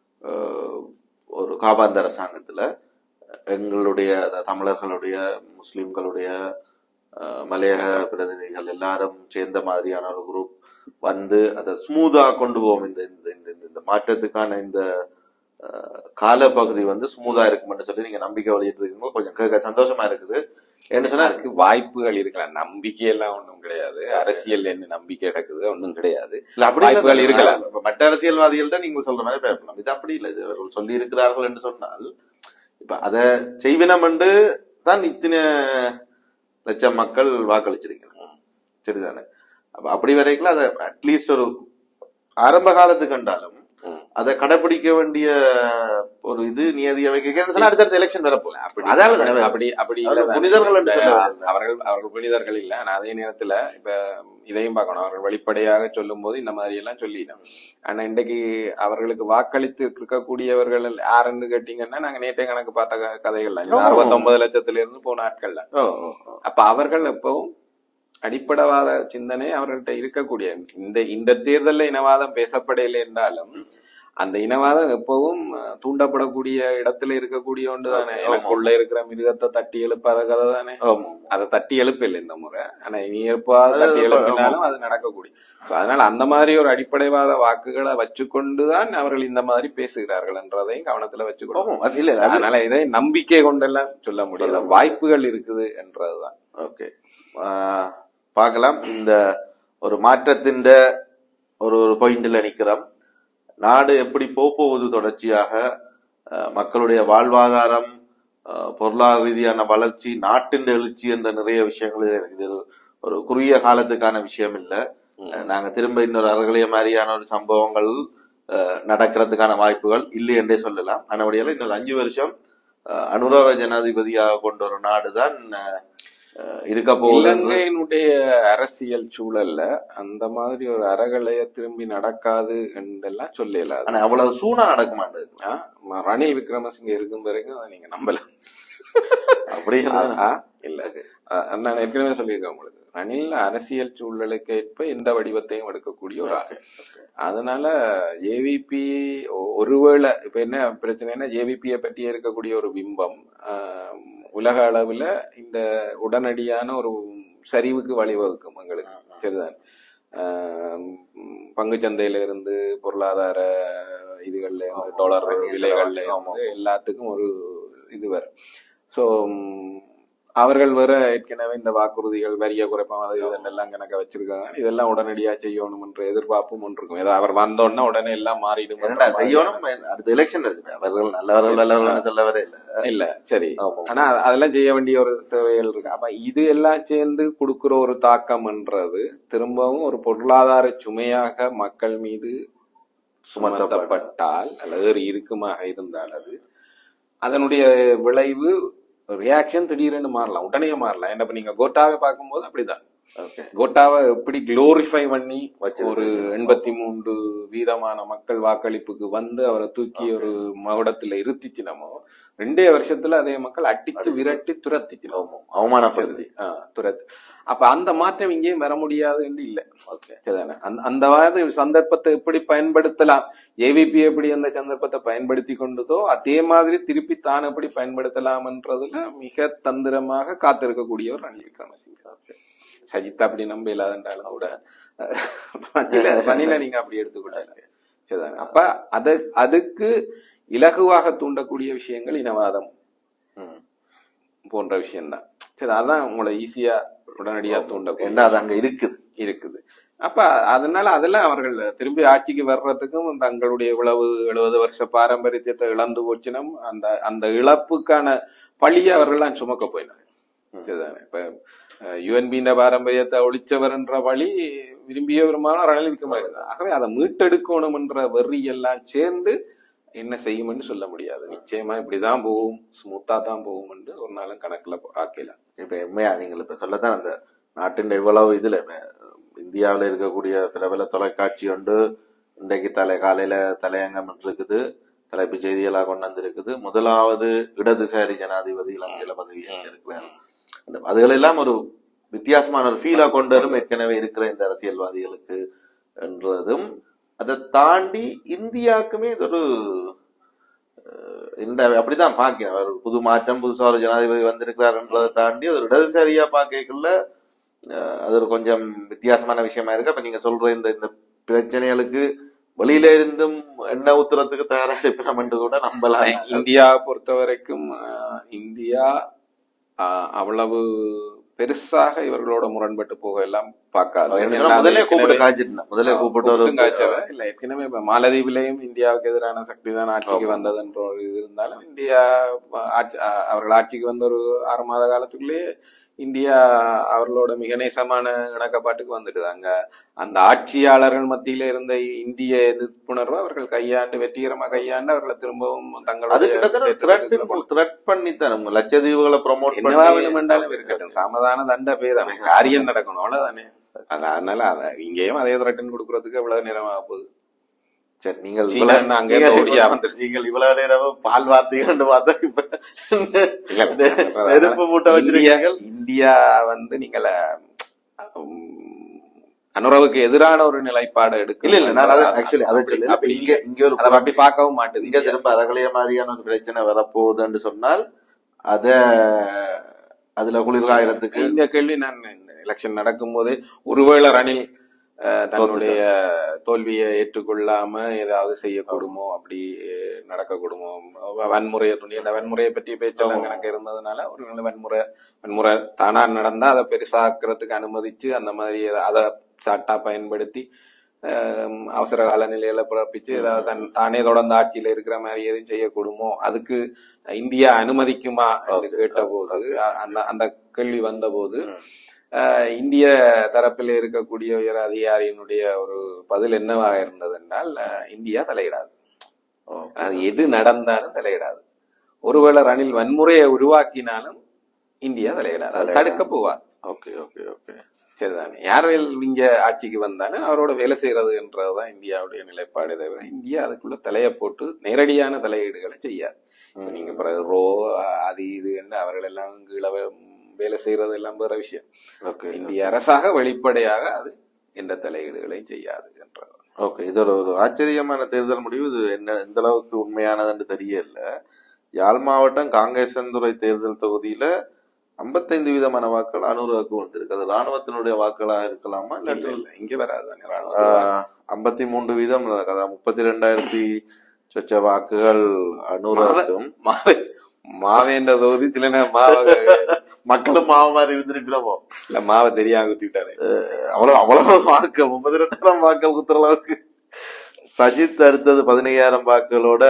அஹ், ஒரு காபாந்த அரசாங்கத்துல எங்களுடைய அதாவது தமிழர்களுடைய முஸ்லிம்களுடைய அஹ், மலையக பிரதிநிதிகள் எல்லாரும் சேர்ந்த மாதிரியான ஒரு குரூப் வந்து அதை ஸ்மூதா கொண்டு போவோம் இந்த இந்த இந்த இந்த- இந்த மாற்றத்துக்கான இந்த அஹ், காலப்பகுதி வந்து ஸ்மூதா இருக்கும்னு சொல்லி நீங்க நம்பிக்கை வெளியிட்டு இருக்கீங்க கொஞ்சம் கேட்க சந்தோஷமா இருக்குது என்ன சொன்னா அதுக்கு வாய்ப்புகள் இருக்கலாம் நம்பிக்கை எல்லாம் ஒண்ணும் கிடையாது அரசியல் என்ன நம்பிக்கை நடக்குது ஒண்ணும் கிடையாது இல்ல அப்படி இல்ல வாய்ப்புகள் இருக்கலாம். இப்ப மற்ற அரசியல்வாதிகள் தான் நீங்க சொல்ற மாதிரி பேசலாம் இது அப்படி இல்லை இது அவர்கள் சொல்லி இருக்கிறார்கள் என்று சொன்னால் இப்ப அத செய்வினம் என்று தான் இத்தனை லட்சம் மக்கள் வாக்களிச்சிருக்கிறாங்க சரிதானே அப்ப அப்படி வரைக்கும் அதை அட்லீஸ்ட் ஒரு ஆரம்ப காலத்துக்கு கண்டாலும் ம். அதை கடைபிடிக்க வேண்டிய ஒரு இது நியதியை வைக்க சொன்னா அடுத்தடுத்த எலெக்ஷன் வரப்போகுது அப்படி அதால தானே அப்படி அப்படி அவர்கள் இல்ல புனிதர்கள் என்று இப்ப சொல்ல வரல. அவர்கள் அவர்கள் புனிதர்கள் இல்ல ஆனா அதே நேரத்துல இப்ப இதையும் பார்க்கணும் அவர்கள் வெளிப்படையாக சொல்லும் போது இந்த மாதிரி எல்லாம் சொல்லிட்டோம் ஆனா இன்றைக்கு அவர்களுக்கு வாக்களித்து இருக்கக்கூடியவர்கள் யாருன்னு கேட்டீங்கன்னா நாங்க நேற்றே கணக்கு பார்த்த க- கதைகள்லாம் ஆமா. அறுபத்தொன்பது லட்சத்துல இருந்து போன ஆட்கள்ல ஓ, ஓ, ஓ. அப்ப அவர்கள் எப்பவும் அடிப்படைவாத சிந்தனை அவர்கள்ட்ட இருக்கக்கூடிய இந்த இந்த தேர்தல்ல இனவாதம் பேசப்படையில்லை என்றாலும் அந்த இனவாதம் எப்பவும் அஹ், தூண்டப்படக்கூடிய இடத்துல இருக்கக்கூடிய ஒன்று தானே ஆமா. எனக்குள்ள இருக்கிற மிருகத்தை தட்டி எழுப்பாத கதை தானே ஆமா. அதை தட்டி எழுப்பில்லை இந்த முறை ஆனா இனி எழுப்பாத அது தட்டி இப்ப- எழுப்பினாலும் அது நடக்கக்கூடிய So, அதனால அந்த மாதிரி ஒரு அடிப்படைவாத வாக்குகளை வச்சுக்கொண்டுதான் அவர்கள் இந்த மாதிரி பேசுகிறார்கள் என்றதையும் கவனத்துல வச்சுக்கணும் ஆமா. அது இல்ல அது அதனால இதை நம்பிக்கை கொண்டெல்லாம் சொல்ல முடியல வாய்ப்புகள் இருக்குது என்றதுதான் ஓகே பார்க்கலாம் இந்த ஒரு மாற்றத்தின் ஒரு ஒரு பாயிண்ட்ல நிக்கிறோம் நாடு எப்படி போப் போவது தொடர்ச்சியாக அஹ், மக்களுடைய வாழ்வாதாரம் அஹ், பொருளாதார ரீதியான வளர்ச்சி நாட்டின் எழுச்சி என்ற நிறைய விஷயங்கள் இதுல இருக்குது இது ஒரு குறுகிய காலத்துக்கான விஷயம் இல்ல அஹ், நாங்க திரும்ப இன்னொரு அறகலைய மாதிரியான ஒரு சம்பவங்கள் அஹ், நடக்கிறதுக்கான வாய்ப்புகள் இல்லை என்றே சொல்லலாம் அதனுடைய இன்னொரு அஞ்சு வருஷம் அஹ், அனுரவ ஜனாதிபதியாக கொண்ட ஒரு நாடுதான் அஹ், அஹ், இருக்க போகுது இலங்கையினுடைய அரசியல் சூழல்ல அந்த மாதிரி ஒரு அறகலைய திரும்பி நடக்காது என்றெல்லாம் சொல்லல ஆனா அவ்வளவு சூனா நடக்க மாட்டேது ஆ, ம- ரணில் விக்ரமசிங்க இருக்கும் வரைக்கும் அதை நீங்க நம்பல அப்படியே ஆ, இல்ல ஆ, நான் ஏற்கனவே சொல்லியிருக்கேன் உங்களுக்கு ரணில் அரசியல் சூழலுக்கு ஏற்ப எந்த வடிவத்தையும் எடுக்கக்கூடிய ஒரு ஆள் அதனால ஏவிபி ஒருவேளை இப்ப என்ன பிரச்சனைனா ஜேவிபியை பற்றி இருக்கக்கூடிய ஒரு பிம்பம் ஆஹ், உலக அளவுல இந்த உடனடியான ஒரு சரிவுக்கு வழிவகுக்கும் எங்களுக்கு சரிதான் ஆஹ், பங்குச்சந்தையில இருந்து பொருளாதார இதுகள்ல இருந்து டாலர் விலைகள்ல இருந்து எல்லாத்துக்கும் ஒரு இது வரும் ஸோ அவர்கள் வேற ஏற்கனவே இந்த வாக்குறுதிகள் வரிய குறைப்பம் அது இதெல்லாம் கணக்க வச்சிருக்காங்க இதெல்லாம் உடனடியா செய்யணும் என்ற எதிர்பார்ப்பும் ஒன்று இருக்கும் ஏதோ அவர் வந்தோடனே உடனே எல்லாம் மாறிடும் என்னடா செய்யணும் அடுத்த எலெக்ஷன் இருக்கு அவர்கள் நல்லவர்கள் நல்லவர்கள் சொல்லவரே இல்ல இல்ல சரி ஆமா. ஆனா அதெல்லாம் செய்ய வேண்டிய ஒரு தேவைகள் இருக்கு அப்ப இது எல்லாம் சேர்ந்து கொடுக்கிற ஒரு தாக்கம்ன்றது திரும்பவும் ஒரு பொருளாதார சுமையாக மக்கள் மீது சுமத்தப்பட்டால் அல்லது ஒரு இறுக்கமாக இருந்தால் அது அதனுடைய விளைவு ரியாக்ஷன் திடீரென்னு மாறலாம் உடனே மாறலாம் ஏன்னா இப்ப நீங்க கோட்டாவை பார்க்கும்போது அப்படிதான் ஓகே கோட்டாவை எப்படி குளோரிஃபை பண்ணி வச்சிருக்கு. ஒரு எண்பத்தி மூன்று வீதமான மக்கள் வாக்களிப்புக்கு வந்து அவரை தூக்கி ஒரு மகுடத்துல இருத்திச்சினமோ ரெண்டே வருஷத்துல அதே மக்கள் அடிச்சு விரட்டி துரத்திச்சு அவமானப்படுத்தி துரத்து அப்ப அந்த மாற்றம் இங்கேயும் வர முடியாது என்று இல்ல ஓகே சரிதானே அந்த அந்த மாதிரி சந்தர்ப்பத்தை எப்படி பயன்படுத்தலாம் ஏவிபி எப்படி அந்த சந்தர்ப்பத்தை பயன்படுத்தி கொண்டதோ அதே மாதிரி திருப்பி தான் எப்படி பயன்படுத்தலாம்ன்றதுல மிக தந்திரமாக காத்திருக்கக்கூடியவர் ரணில் விக்ரமசிங்க சஜித் அப்படி நம்ப இல்லாதன்றாலும் கூட ரணில ரணில நீங்க அப்படி எடுத்துக்கூடாது சரிதானே அப்ப அத அதுக்கு இலகுவாக தூண்டக்கூடிய விஷயங்கள் இனவாதம் ம். போன்ற விஷயம்தான் சரி அதான் உங்களை ஈஸியா உடனடியா தூண்டக்கூடிய என்ன அது அங்க இருக்குது இருக்குது அப்ப அதனால அதெல்லாம் அவர்கள் திரும்பி ஆட்சிக்கு வர்றதுக்கும் தங்களுடைய இவ்வளவு எழுபது வருஷ பாரம்பரியத்தை இழந்து போச்சுனம் அந்த அந்த இழப்புக்கான பழியை அவர்கள்லாம் சுமக்க போயினாங்க சரிதானே இப்ப யுஎன்பியின் பாரம்பரியத்தை ஒழிச்சவர்ன்ற வழி விரும்பிய விரும்பாலும் ரணில் விக்ரமசிங்க ஆகவே அதை மீட்டெடுக்கணும் என்ற வெறி எல்லாம் சேர்ந்து என்ன செய்யும்னு சொல்ல முடியாது நிச்சயமா இப்படிதான் போகும் ஸ்மூத்தா தான் போகும் என்று ஒரு நாளும் கணக்குல ஆக்கலாம் இப்ப உண்மையா நீங்கள் இப்ப சொல்லத்தான் அந்த நாட்டின் இவ்வளவு இதுல இப்ப இந்தியாவுல இருக்கக்கூடிய பிரபல தொலைக்காட்சி ஒன்று இன்றைக்கு தலை காலையில தலையங்கம் இருக்குது தலைப்பு செய்திகளா கொண்டு வந்திருக்குது முதலாவது இடதுசாரி ஜனாதிபதி இலங்கையில பதவி இருக்கிறார் அதுகளெல்லாம் ஒரு வித்தியாசமான ஒரு ஃபீலா கொண்டு வரும் ஏற்கனவே இருக்கிற இந்த அரசியல்வாதிகளுக்கு என்றதும் அதை தாண்டி இந்தியாவுக்குமே இது ஒரு அஹ், இந்த அப்படிதான் பாக்கிறேன் ஒரு புது மாற்றம் புதுசா ஒரு ஜனாதிபதி வந்திருக்கிறாருன்றதை தாண்டி அது ஒரு இடதுசாரியா பாக்கல அது ஒரு கொஞ்சம் வித்தியாசமான விஷயமா இருக்கு அப்ப நீங்க சொல்ற இந்த இந்த பிரச்சனைகளுக்கு வெளியில இருந்தும் எண்ணெய் ஊத்துறதுக்கு தயாரா இருப்பினோம் என்று கூட நம்பலாம் இந்தியா பொறுத்த வரைக்கும் அஹ், இந்தியா அஹ், அவ்வளவு பெருசாக இவர்களோட முரண்பட்டு போக எல்லாம் பார்க்காது என்ன சொன்னா, முதல்ல கூப்பிட்டு காய்ச்சிட்டு முதல்ல கூப்பிட்டு ஒரு கூப்பிட்டு காய்ச்சவ. இல்ல ஏற்கனவே இப்ப மாலதீவிலையும் இந்தியாவுக்கு எதிரான சக்தி தான் ஆட்சிக்கு ஆமா. வந்ததுன்ற ஒரு இது இருந்தாலும் இந்தியா அஹ், ஆட்சி அஹ், அவர்கள் ஆட்சிக்கு வந்த ஒரு ஆறு மாத காலத்துக்குள்ளேயே இந்தியா அவர்களோட மிக நேசமான இணக்கப்பாட்டுக்கு வந்துடுது அங்க அந்த ஆட்சியாளர்கள் மத்தியில இருந்த இந்திய எதிர்ப்புணர்வை அவர்கள் கையாண்டு வெற்றிகரமா கையாண்டு அவர்களை திரும்பவும் அது தங்களுடைய கிட்டத்தட்ட தேர்தலுக்கு த்ரெட் பண்ணி தரும் லட்சதீவுகளை ப்ரொமோட் என்னவா பண்ணி வேணுமென்றாலும் இருக்கட்டும் சமாதான தண்ட பேதம் காரியம் நடக்கணும் அவ்வளவுதானே அது- அதனால அத- இங்கேயும் அதே த்ரெட்டன் கொடுக்கறதுக்கு எவ்வளவு நேரம் ஆக போகுது சரி நீங்கள் சீனா இவ்வளவு- என்ன அங்கே நீங்கள் ஓடியா இவ்வளவு- வந்துருச்சு. நீங்கள் இவ்வளவு நேரம் பால் வார்த்தைகள் பார்த்தா இப்ப இல்ல, இல்ல. நெருப்பு மூட்டை இந்தியா வச்சிருக்கீங்க இந்தியா வந்து நீங்கள உம், அனுரவுக்கு எதிரான ஒரு நிலைப்பாடு எடுக்க இல்ல இல்ல நான் அதை ஆக்சுவலி அதை சொல்லல இப்ப அப்படி இங்க இங்க ஒரு அதை அப்படி பார்க்கவும் மாட்டுது இங்க திரும்ப அரகலைய மாதிரியான ஒரு பிரச்சனை வரப்போகுதுன்னு சொன்னால் அத அதுல குளிர்காயறதுக்கு இந்த கேள்வி நான் எலெக்ஷன் நடக்கும் போதே ஒருவேளை ரணில் அஹ், தன்னுடைய தோல்வியை ஏற்றுக்கொள்ளாம ஏதாவது செய்யக்கூடுமோ அப்படி அஹ், நடக்கக்கூடுமோ வ- வன்முறையை துணி அந்த வன்முறையை பற்றி பேச்செல்லாம் எனக்கு இருந்ததுனால ஒரு நல்ல வன்முறை வன்முறை தானா நடந்தா அதை பெருசாக்குறதுக்கு அனுமதிச்சு அந்த மாதிரி அதை சாட்டா பயன்படுத்தி அஹ், அவசர கால நிலையில பிறப்பிச்சு ஏதாவது தன் தானே தொடர்ந்து ஆட்சியில இருக்கிற மாதிரி எதுவும் செய்யக்கூடுமோ அதுக்கு இந்தியா அனுமதிக்குமா என்று Okay. கேட்டபோது அ- அந்த அந்த கேள்வி வந்தபோது ம். அஹ், இந்திய தரப்பில் இருக்கக்கூடிய உயர் அதிகாரியினுடைய ஒரு பதில் என்னவாக இருந்தது என்றால் அஹ், இந்தியா தலையிடாது அது எது நடந்தாலும் தலையிடாது ஒருவேளை ரணில் வன்முறையை உருவாக்கினாலும் இந்தியா தலையிடாது அது தடுக்க போவார் ஓகே ஓகே ஓகே சரிதானே யார் வேல் இங்க ஆட்சிக்கு வந்தாலும் அவரோட வேலை செய்யறதுன்றதுதான் இந்தியாவுடைய நிலைப்பாடு தவிர இந்தியா அதுக்குள்ள தலையை போட்டு நேரடியான தலையீடுகளை செய்யாது இப்ப நீங்க பிறகு ரோ அ- அது இது என்று அவர்கள் எல்லாம் கீழே வே- வேலை செய்யறது எல்லாம் வேற விஷயம் ஓகே இந்திய அரசாக வெளிப்படையாக அது எந்த தலையீடுகளை செய்யாது என்றது ஓகே இது ஒரு ஒரு ஆச்சரியமான தேர்தல் முடிவு இது என்ன எந்த அளவுக்கு உண்மையானதுன்னு தெரியல யாழ் மாவட்டம் காங்கேசன்துறை தேர்தல் தொகுதியில ஐம்பத்தைந்து வீதமான வாக்குகள் அனுராவுக்கு வந்திருக்கு அது ராணுவத்தினுடைய வாக்குகளா இருக்கலாமா இல்ல இல்லாட்டி இல்ல இங்க வராது தானே ராணுவ ஐம்பத்தி மூன்று வீதம் அதாவது முப்பத்தி ரெண்டாயிரத்தி சொச்ச வாக்குகள் அனுராவுக்கும் மாவே மாவேன்ற தொகுதி சில நேரம் மாவை மக்களும் மாவு மாதிரி இருந்திருக்கிறோமோ இல்ல மாவை தெரியாம குத்திட்டாரு அவ்வளவு அவ்வளவு வாக்கு முப்பத்தி ரெண்டாயிரம் வாக்கள் குத்துற அளவுக்கு சஜித் அடுத்தது பதினையாயிரம் வாக்குகளோட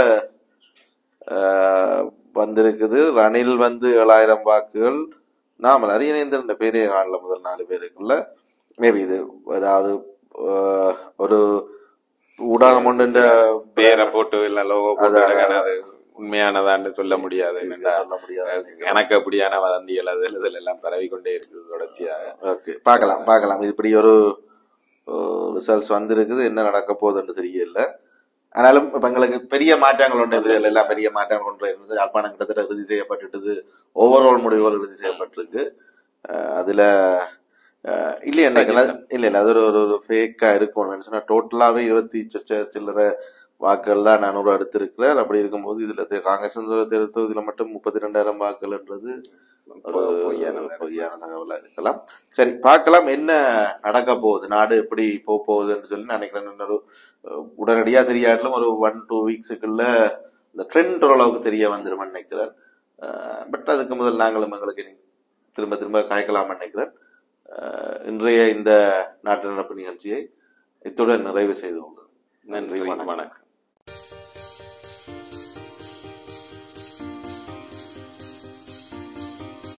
ஆஹ், வந்திருக்குது ரணில் வந்து ஏழாயிரம் வாக்குகள் நாம அரியநேந்திரன் பேரே காணல முதல் நாலு பேருக்குள்ள மேபி இது அதாவது ஆஹ், ஒரு ஊடகம் ஒன்று பேரை போட்டு இல்ல லோகோ போட்டு அதான். அழகான அது உண்மையானதான்னு சொல்ல முடியாது என்னடா சொல்ல முடியாது எனக்கு அப்படியான வதந்திகள் அது எழுதல் எல்லாம் பரவி கொண்டே இருக்குது தொடர்ச்சியாக ஓகே பார்க்கலாம் பார்க்கலாம் இது இப்படி ஒரு ரிசல்ட்ஸ் வந்திருக்குது என்ன நடக்க போகுதுன்னு தெரியல ஆனாலும் இப்ப எங்களுக்கு பெரிய மாற்றங்கள் ஒன்று இதுல எல்லாம் பெரிய மாற்றங்கள் ஒன்று இருந்தது யாழ்ப்பாணம் கிட்டத்தட்ட இறுதி செய்யப்பட்டுட்டது ஓவரால் முடிவுகள் இறுதி செய்யப்பட்டிருக்கு அஹ் அதுல அஹ் இல்லையா எனக்கு இல்ல இல்ல அது ஒரு ஒரு ஒரு ஃபேக்கா இருக்கும் சொன்னா டோட்டலாவே இருபத்தி சொச்ச சில்லற வாக்குகள் தான் நானூறு அடுத்திருக்கிறார் அப்படி இருக்கும்போது இதுல தே- காங்கிரஸ் தேர்தல் தொகுதியில மட்டும் முப்பத்தி ரெண்டாயிரம் வாக்குகள்ன்றது ஒரு பொய்யான பொய்யான தகவலா இருக்கலாம் சரி பார்க்கலாம் என்ன நடக்க போகுது நாடு எப்படி போக போகுதுன்னு சொல்லி நினைக்கிறேன் இன்னொரு அஹ், உடனடியா தெரியாட்டிலும் ஒரு ஒன் டூ வீக்ஸுக்குள்ள இந்த ட்ரெண்ட் ஓரளவுக்கு தெரிய வந்துரும் நினைக்கிறேன் பட் அதுக்கு முதல் நாங்களும் எங்களுக்கு இனி திரும்ப திரும்ப காய்க்கலாம்னு நினைக்கிறேன் அஹ், இன்றைய இந்த நாட்டு நடப்பு நிகழ்ச்சியை இத்துடன் நிறைவு செய்து கொள்கிறேன் நன்றி வணக்கம்